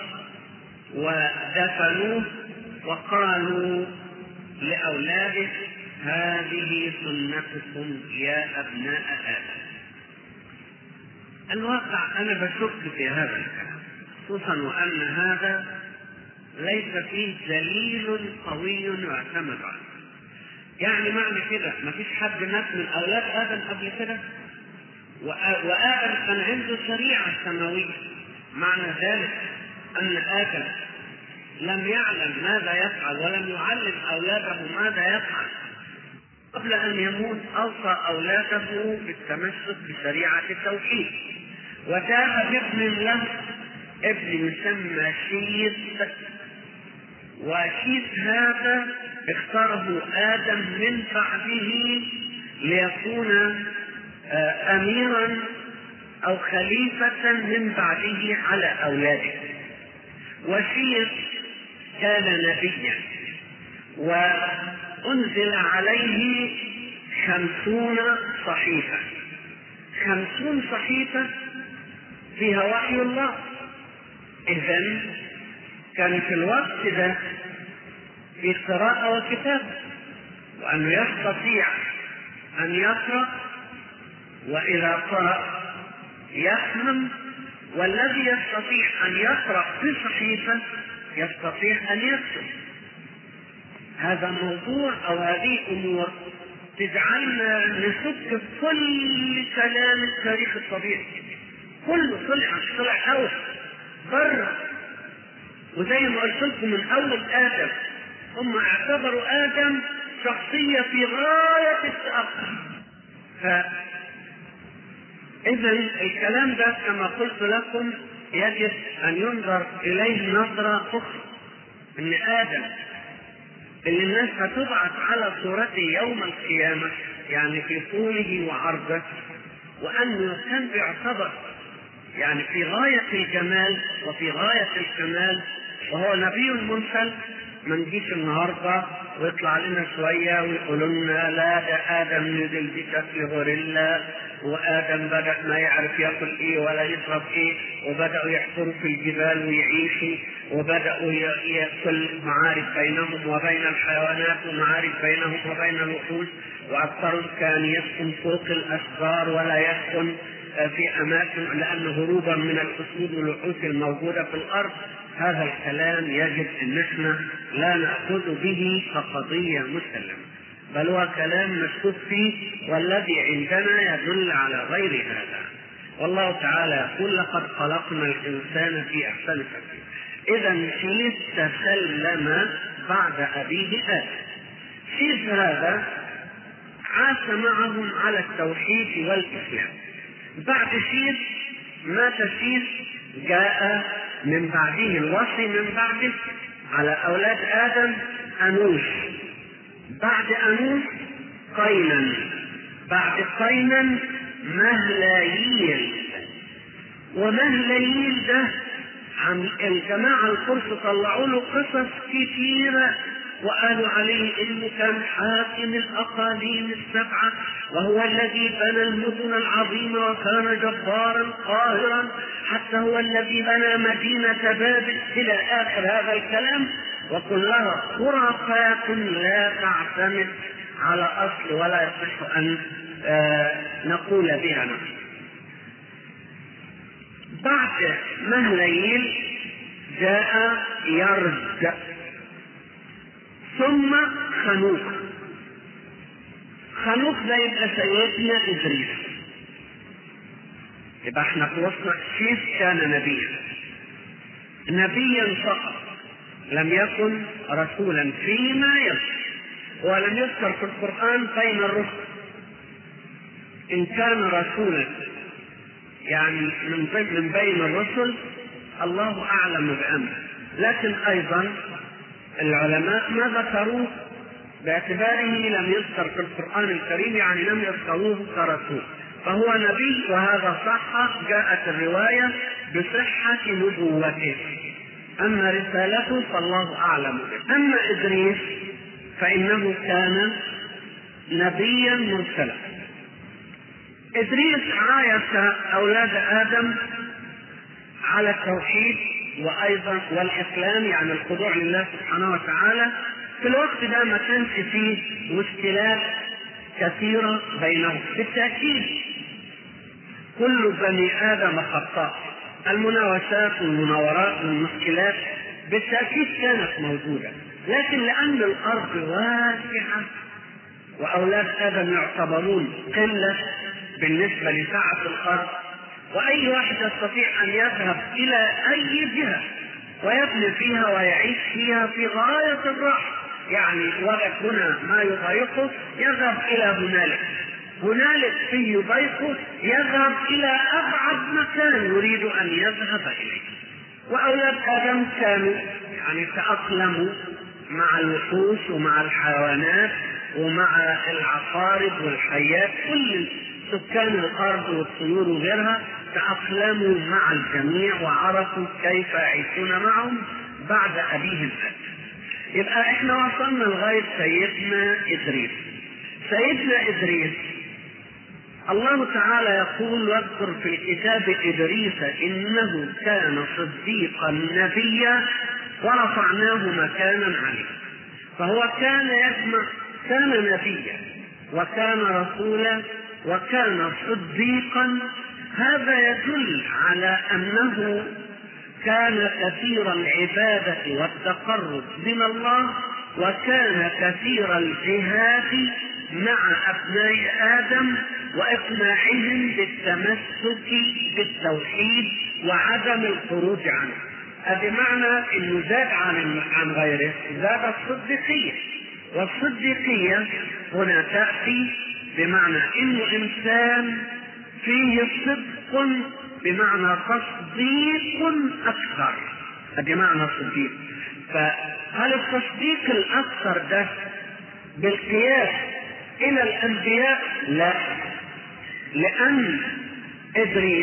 Speaker 2: ودفنوه وقالوا لاولاده هذه سنتكم يا ابناء ادم
Speaker 1: الواقع أنا بشك في هذا الكلام خصوصا وأن هذا ليس فيه دليل قوي يعتمد عليه يعني معنى كده مفيش حد مات من أولاد آدم قبل كده وآدم كان عنده شريعة سماوية معنى ذلك أن آدم لم يعلم ماذا يفعل ولم يعلم أولاده ماذا يفعل قبل أن يموت أوصى أولاده بالتمسك بشريعة التوحيد وجاء بابن له ابن يسمى شيث وشيث هذا اختاره آدم من بعده ليكون أميرا أو خليفة من بعده على أولاده وشيث كان نبيا وأنزل عليه خمسون صحيفة خمسون صحيفة فيها وحي الله إذا كان في الوقت ده في قراءة وكتابة وأنه يستطيع أن يقرأ وإذا قرأ يفهم والذي يستطيع أن يقرأ في صحيفة يستطيع أن يكتب هذا موضوع أو هذه أمور تجعلنا نشك كل كلام التاريخ الطبيعي كله طلع طلع أول بره وزي ما قلت لكم من أول آدم هم اعتبروا آدم شخصية في غاية التأخر ف إذا الكلام ده كما قلت لكم يجب أن ينظر إليه نظرة أخرى إن آدم اللي الناس هتبعث على صورته يوم القيامة يعني في طوله وعرضه وأنه كان بيعتبر يعني في غاية الجمال وفي غاية الكمال وهو نبي مرسل ما نجيش النهارده ويطلع لنا شويه ويقولوا لنا لا ده ادم نزل بشكل غوريلا وادم بدا ما يعرف ياكل ايه ولا يشرب ايه وبداوا يحفروا في الجبال ويعيشوا وبداوا ياكل معارف بينهم وبين الحيوانات ومعارف بينهم وبين الوحوش واكثرهم كان يسكن فوق الاشجار ولا يسكن في اماكن لان هروبا من الاسود والوحوش الموجوده في الارض هذا الكلام يجب ان احنا لا ناخذ به كقضيه مسلمه بل هو كلام مشكوك فيه والذي عندنا يدل على غير هذا والله تعالى يقول لقد خلقنا الانسان في احسن تقويم اذا شيث تسلم بعد ابيه ادم شيث هذا عاش معهم على التوحيد والاسلام بعد شيث مات شيث جاء من بعده الوصي من بعده على أولاد آدم أنوش بعد أنوش قينا بعد قينا مهلايل ومهلايل ده عن الجماعة الفرس طلعوا له قصص كثيرة وقالوا عليه انه كان حاكم الاقاليم السبعه وهو الذي بنى المدن العظيمه وكان جبارا قاهرا حتى هو الذي بنى مدينه بابل الى اخر هذا الكلام وكلها خرافات لا تعتمد على اصل ولا يصح ان نقول بها نحن بعد مهليل جاء يرد ثم خنوق خنوق ده يبقى سيدنا ادريس يبقى احنا خلصنا شيث كان نبيا نبيا فقط لم يكن رسولا فيما يذكر ولم يذكر في القرآن بين الرسل إن كان رسولا يعني من من بين الرسل الله أعلم بأمره لكن أيضا العلماء ما ذكروه باعتباره لم يذكر في القرآن الكريم يعني لم يذكروه كرسول فهو نبي وهذا صح جاءت الرواية بصحة نبوته أما رسالته فالله أعلم به أما إدريس فإنه كان نبيا مرسلا إدريس عايش أولاد آدم على التوحيد وايضا والاسلام يعني الخضوع لله سبحانه وتعالى في الوقت ده ما كانش فيه مشكلات كثيرة بينهم بالتأكيد كل بني ادم خطاء المناوشات والمناورات والمشكلات بالتاكيد كانت موجوده لكن لان الارض واسعه واولاد ادم يعتبرون قله بالنسبه لسعه الارض واي واحد يستطيع ان يذهب الى اي جهه ويبني فيها ويعيش فيها في غايه الراحه يعني وجد هنا ما يضايقه يذهب الى هنالك هنالك فيه يضايقه يذهب الى ابعد مكان يريد ان يذهب اليه واولاد ادم كانوا يعني تاقلموا مع الوحوش ومع الحيوانات ومع العقارب والحيات كل سكان الارض والطيور وغيرها تاقلموا مع الجميع وعرفوا كيف يعيشون معهم بعد ابيهم ادم يبقى احنا وصلنا لغايه سيدنا ادريس سيدنا ادريس الله تعالى يقول واذكر في الكتاب ادريس انه كان صديقا نبيا ورفعناه مكانا عليه فهو كان يسمع كان نبيا وكان رسولا وكان صديقا هذا يدل على انه كان كثير العبادة والتقرب من الله وكان كثير الجهاد مع أبناء آدم وإقناعهم بالتمسك بالتوحيد وعدم الخروج عنه بمعنى انه زاد عن عن غيره زاد الصديقيه والصديقيه هنا تاتي بمعنى انه انسان فيه صدق بمعنى تصديق اكثر بمعنى صديق فهل التصديق الاكثر ده بالقياس الى الانبياء لا لان ادريس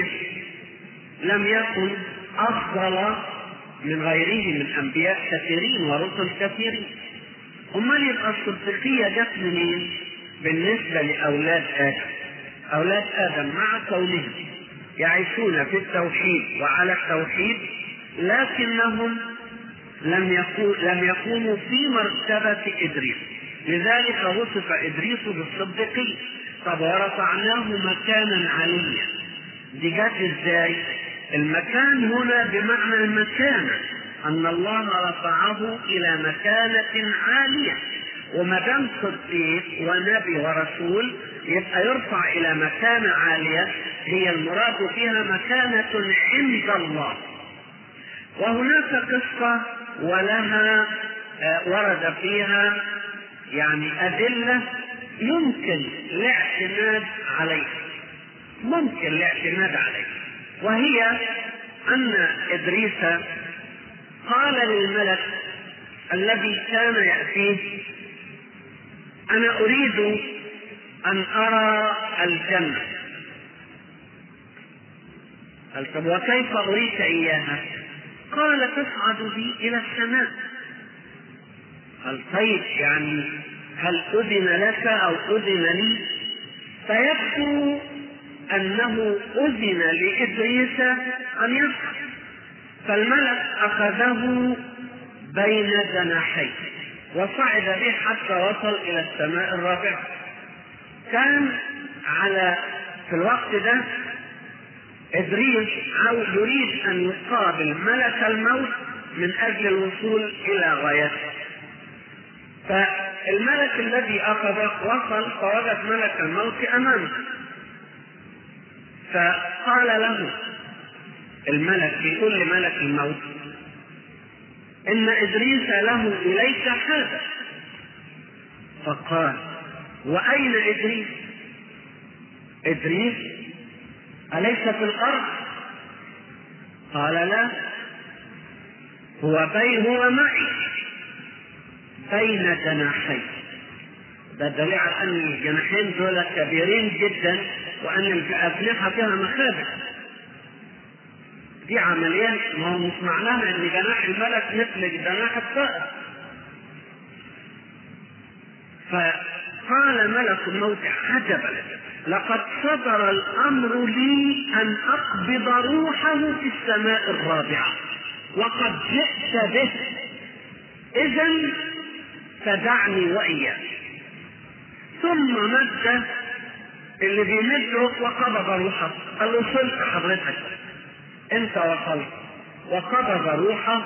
Speaker 1: لم يكن افضل من غيره من انبياء كثيرين ورسل كثيرين امال يبقى الصديقيه جت منين بالنسبه لاولاد ادم اولاد ادم مع كونهم يعيشون في التوحيد وعلى التوحيد لكنهم لم يكون لم يكونوا في مرتبة إدريس لذلك وصف إدريس بالصديقية طب ورفعناه مكانا عليا دي جت ازاي؟ المكان هنا بمعنى المكانة أن الله رفعه إلى مكانة عالية وما دام صديق ونبي ورسول يبقى يرفع الى مكانه عاليه هي المراد فيها مكانه عند الله وهناك قصه ولها ورد فيها يعني ادله يمكن الاعتماد عليها ممكن الاعتماد عليها وهي ان ادريس قال للملك الذي كان ياتيه انا اريد ان ارى الجنه قال طب وكيف اريك اياها قال تصعد بي الى السماء قال طيب يعني هل اذن لك او اذن لي فيبدو انه اذن لادريس ان يصعد فالملك اخذه بين جناحيه وصعد به حتى وصل الى السماء الرابعه كان على في الوقت ده ادريس يريد ان يقابل ملك الموت من اجل الوصول الى غايته فالملك الذي اخذه وصل فوجد ملك الموت امامه فقال له الملك بيقول لملك الموت ان ادريس له اليك حاجه فقال واين ادريس ادريس اليس في الارض قال لا هو بين هو معي بين جناحي ده دليل على ان الجناحين دول كبيرين جدا وان الاجنحه فيها مخابئ دي عمليات ما هو مش معناها ان جناح الملك مثل جناح الطائر فقال ملك الموت عجبا لقد صدر الامر لي ان اقبض روحه في السماء الرابعه وقد جئت به اذا فدعني واياك ثم مد اللي بيمده وقبض روحه قال له وصلت حضرتك انت وصلت وقبض روحه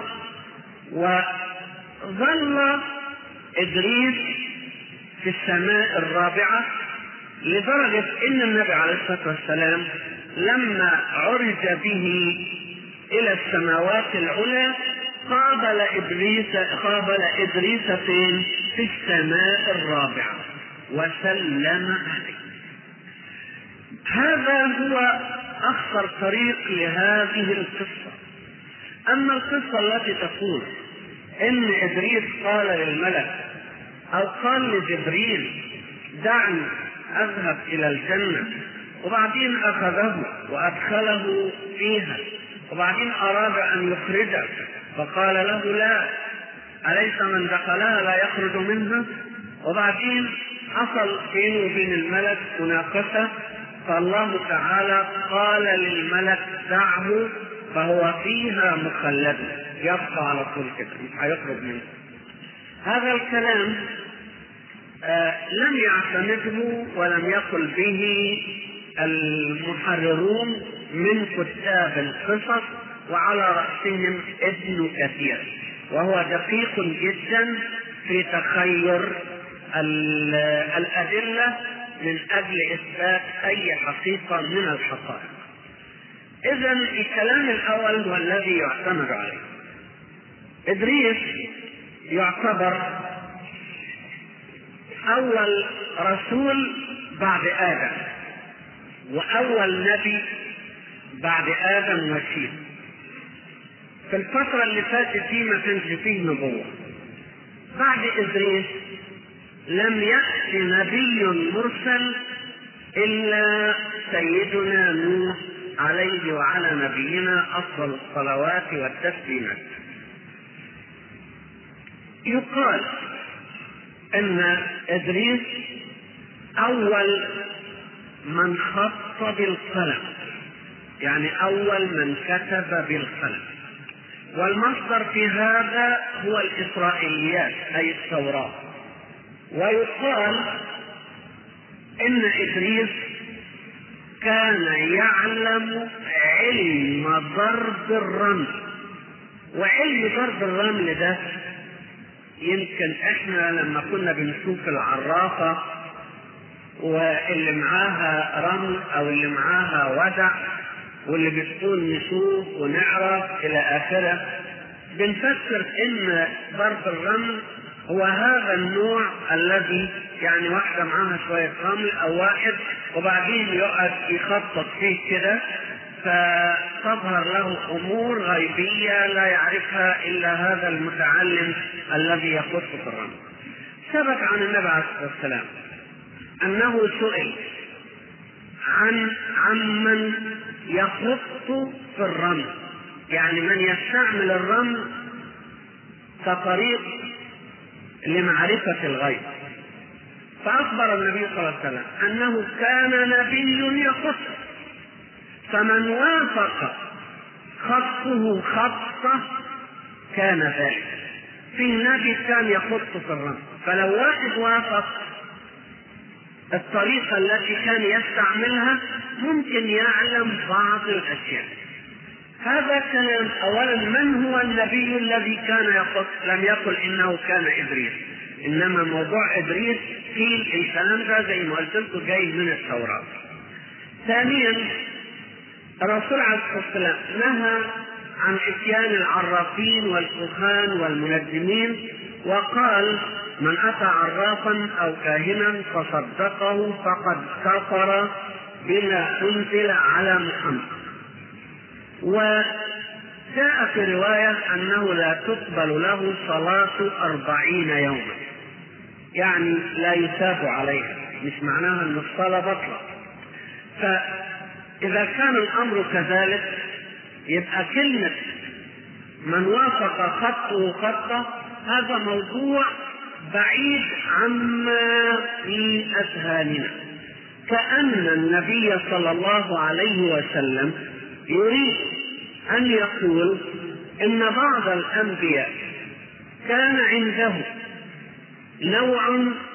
Speaker 1: وظل ادريس في السماء الرابعه لدرجه ان النبي عليه الصلاه والسلام لما عرج به الى السماوات العلى قابل ادريس قابل ادريس فين؟ في السماء الرابعه وسلم عليه. هذا هو اخطر طريق لهذه القصه. اما القصه التي تقول ان ادريس قال للملك او قال لجبريل دعني اذهب الى الجنه وبعدين اخذه وادخله فيها وبعدين اراد ان يخرجه فقال له لا اليس من دخلها لا يخرج منها وبعدين حصل بينه وبين الملك مناقشه فالله تعالى قال للملك دعه فهو فيها مخلد يبقى على طول كده مش هيخرج منها هذا الكلام آه لم يعتمده ولم يقل به المحررون من كتاب القصص وعلى رأسهم ابن كثير وهو دقيق جدا في تخير الأدلة من أجل إثبات أي حقيقة من الحقائق إذا الكلام الأول هو الذي يعتمد عليه إدريس يعتبر أول رسول بعد آدم وأول نبي بعد آدم وشيل في الفترة اللي فاتت دي ما كانش فيه نبوة بعد إدريس لم يأت نبي مرسل إلا سيدنا نوح عليه وعلى نبينا أفضل الصلوات والتسليمات يقال أن إدريس أول من خط بالقلم يعني أول من كتب بالقلم والمصدر في هذا هو الإسرائيليات أي التوراة ويقال إن إدريس كان يعلم علم ضرب الرمل وعلم ضرب الرمل ده يمكن احنا لما كنا بنشوف العرافة واللي معاها رمل او اللي معاها ودع واللي بتقول نشوف ونعرف الى اخره بنفكر ان ضرب الرمل هو هذا النوع الذي يعني واحدة معاها شوية رمل أو واحد وبعدين يقعد يخطط فيه كده فتظهر له أمور غيبية لا يعرفها إلا هذا المتعلم الذي يخط في الرمل. ثبت عن النبي عليه الصلاة والسلام أنه سئل عن عمن يخط في الرمل يعني من يستعمل الرمل كطريق لمعرفة الغيب فأخبر النبي صلى الله عليه وسلم أنه كان نبي يخط فمن وافق خطه خطه كان ذلك في نبي كان يخط في الرمل فلو واحد وافق الطريقة التي كان يستعملها ممكن يعلم بعض الأشياء هذا كلام أولا من هو النبي الذي كان يخط لم يقل إنه كان إدريس إنما موضوع إدريس قيل الكلام ده زي ما قلت لكم جاي من التوراة ثانيا الرسول عليه الصلاة والسلام نهى عن اتيان العرافين والكهان والمنجمين وقال من أتى عرافا أو كاهنا فصدقه فقد كفر بما أنزل على محمد وجاء في رواية أنه لا تقبل له صلاة أربعين يوما يعني لا يثاب عليها مش معناها أن الصلاة بطلة فإذا كان الأمر كذلك يبقى كلمة من وافق خطه خطه هذا موضوع بعيد عما في أذهاننا كأن النبي صلى الله عليه وسلم يريد أن يقول إن بعض الأنبياء كان عنده نوع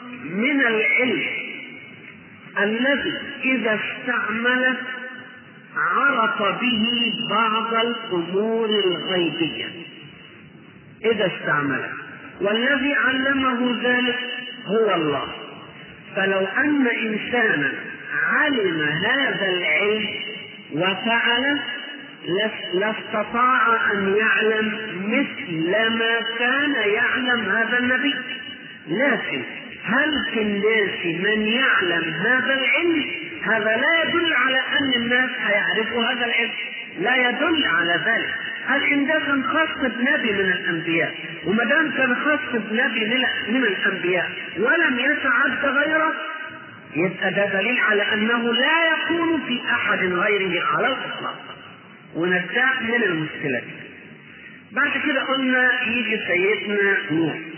Speaker 1: من العلم الذي إذا استعمله عرف به بعض الامور الغيبيه اذا استعمله والذي علمه ذلك هو الله فلو ان انسانا علم هذا العلم وفعله لاستطاع ان يعلم مثل ما كان يعلم هذا النبي لكن هل في الناس من يعلم هذا العلم هذا لا يدل على ان الناس هيعرفوا هذا العلم لا يدل على ذلك العلم ده كان خاص بنبي من الانبياء وما دام كان خاص بنبي من الانبياء ولم يتعد غيره يبقى ده دليل على انه لا يكون في احد غيره على الاطلاق ونرجع من المشكله دي بعد كده قلنا يجي سيدنا نوح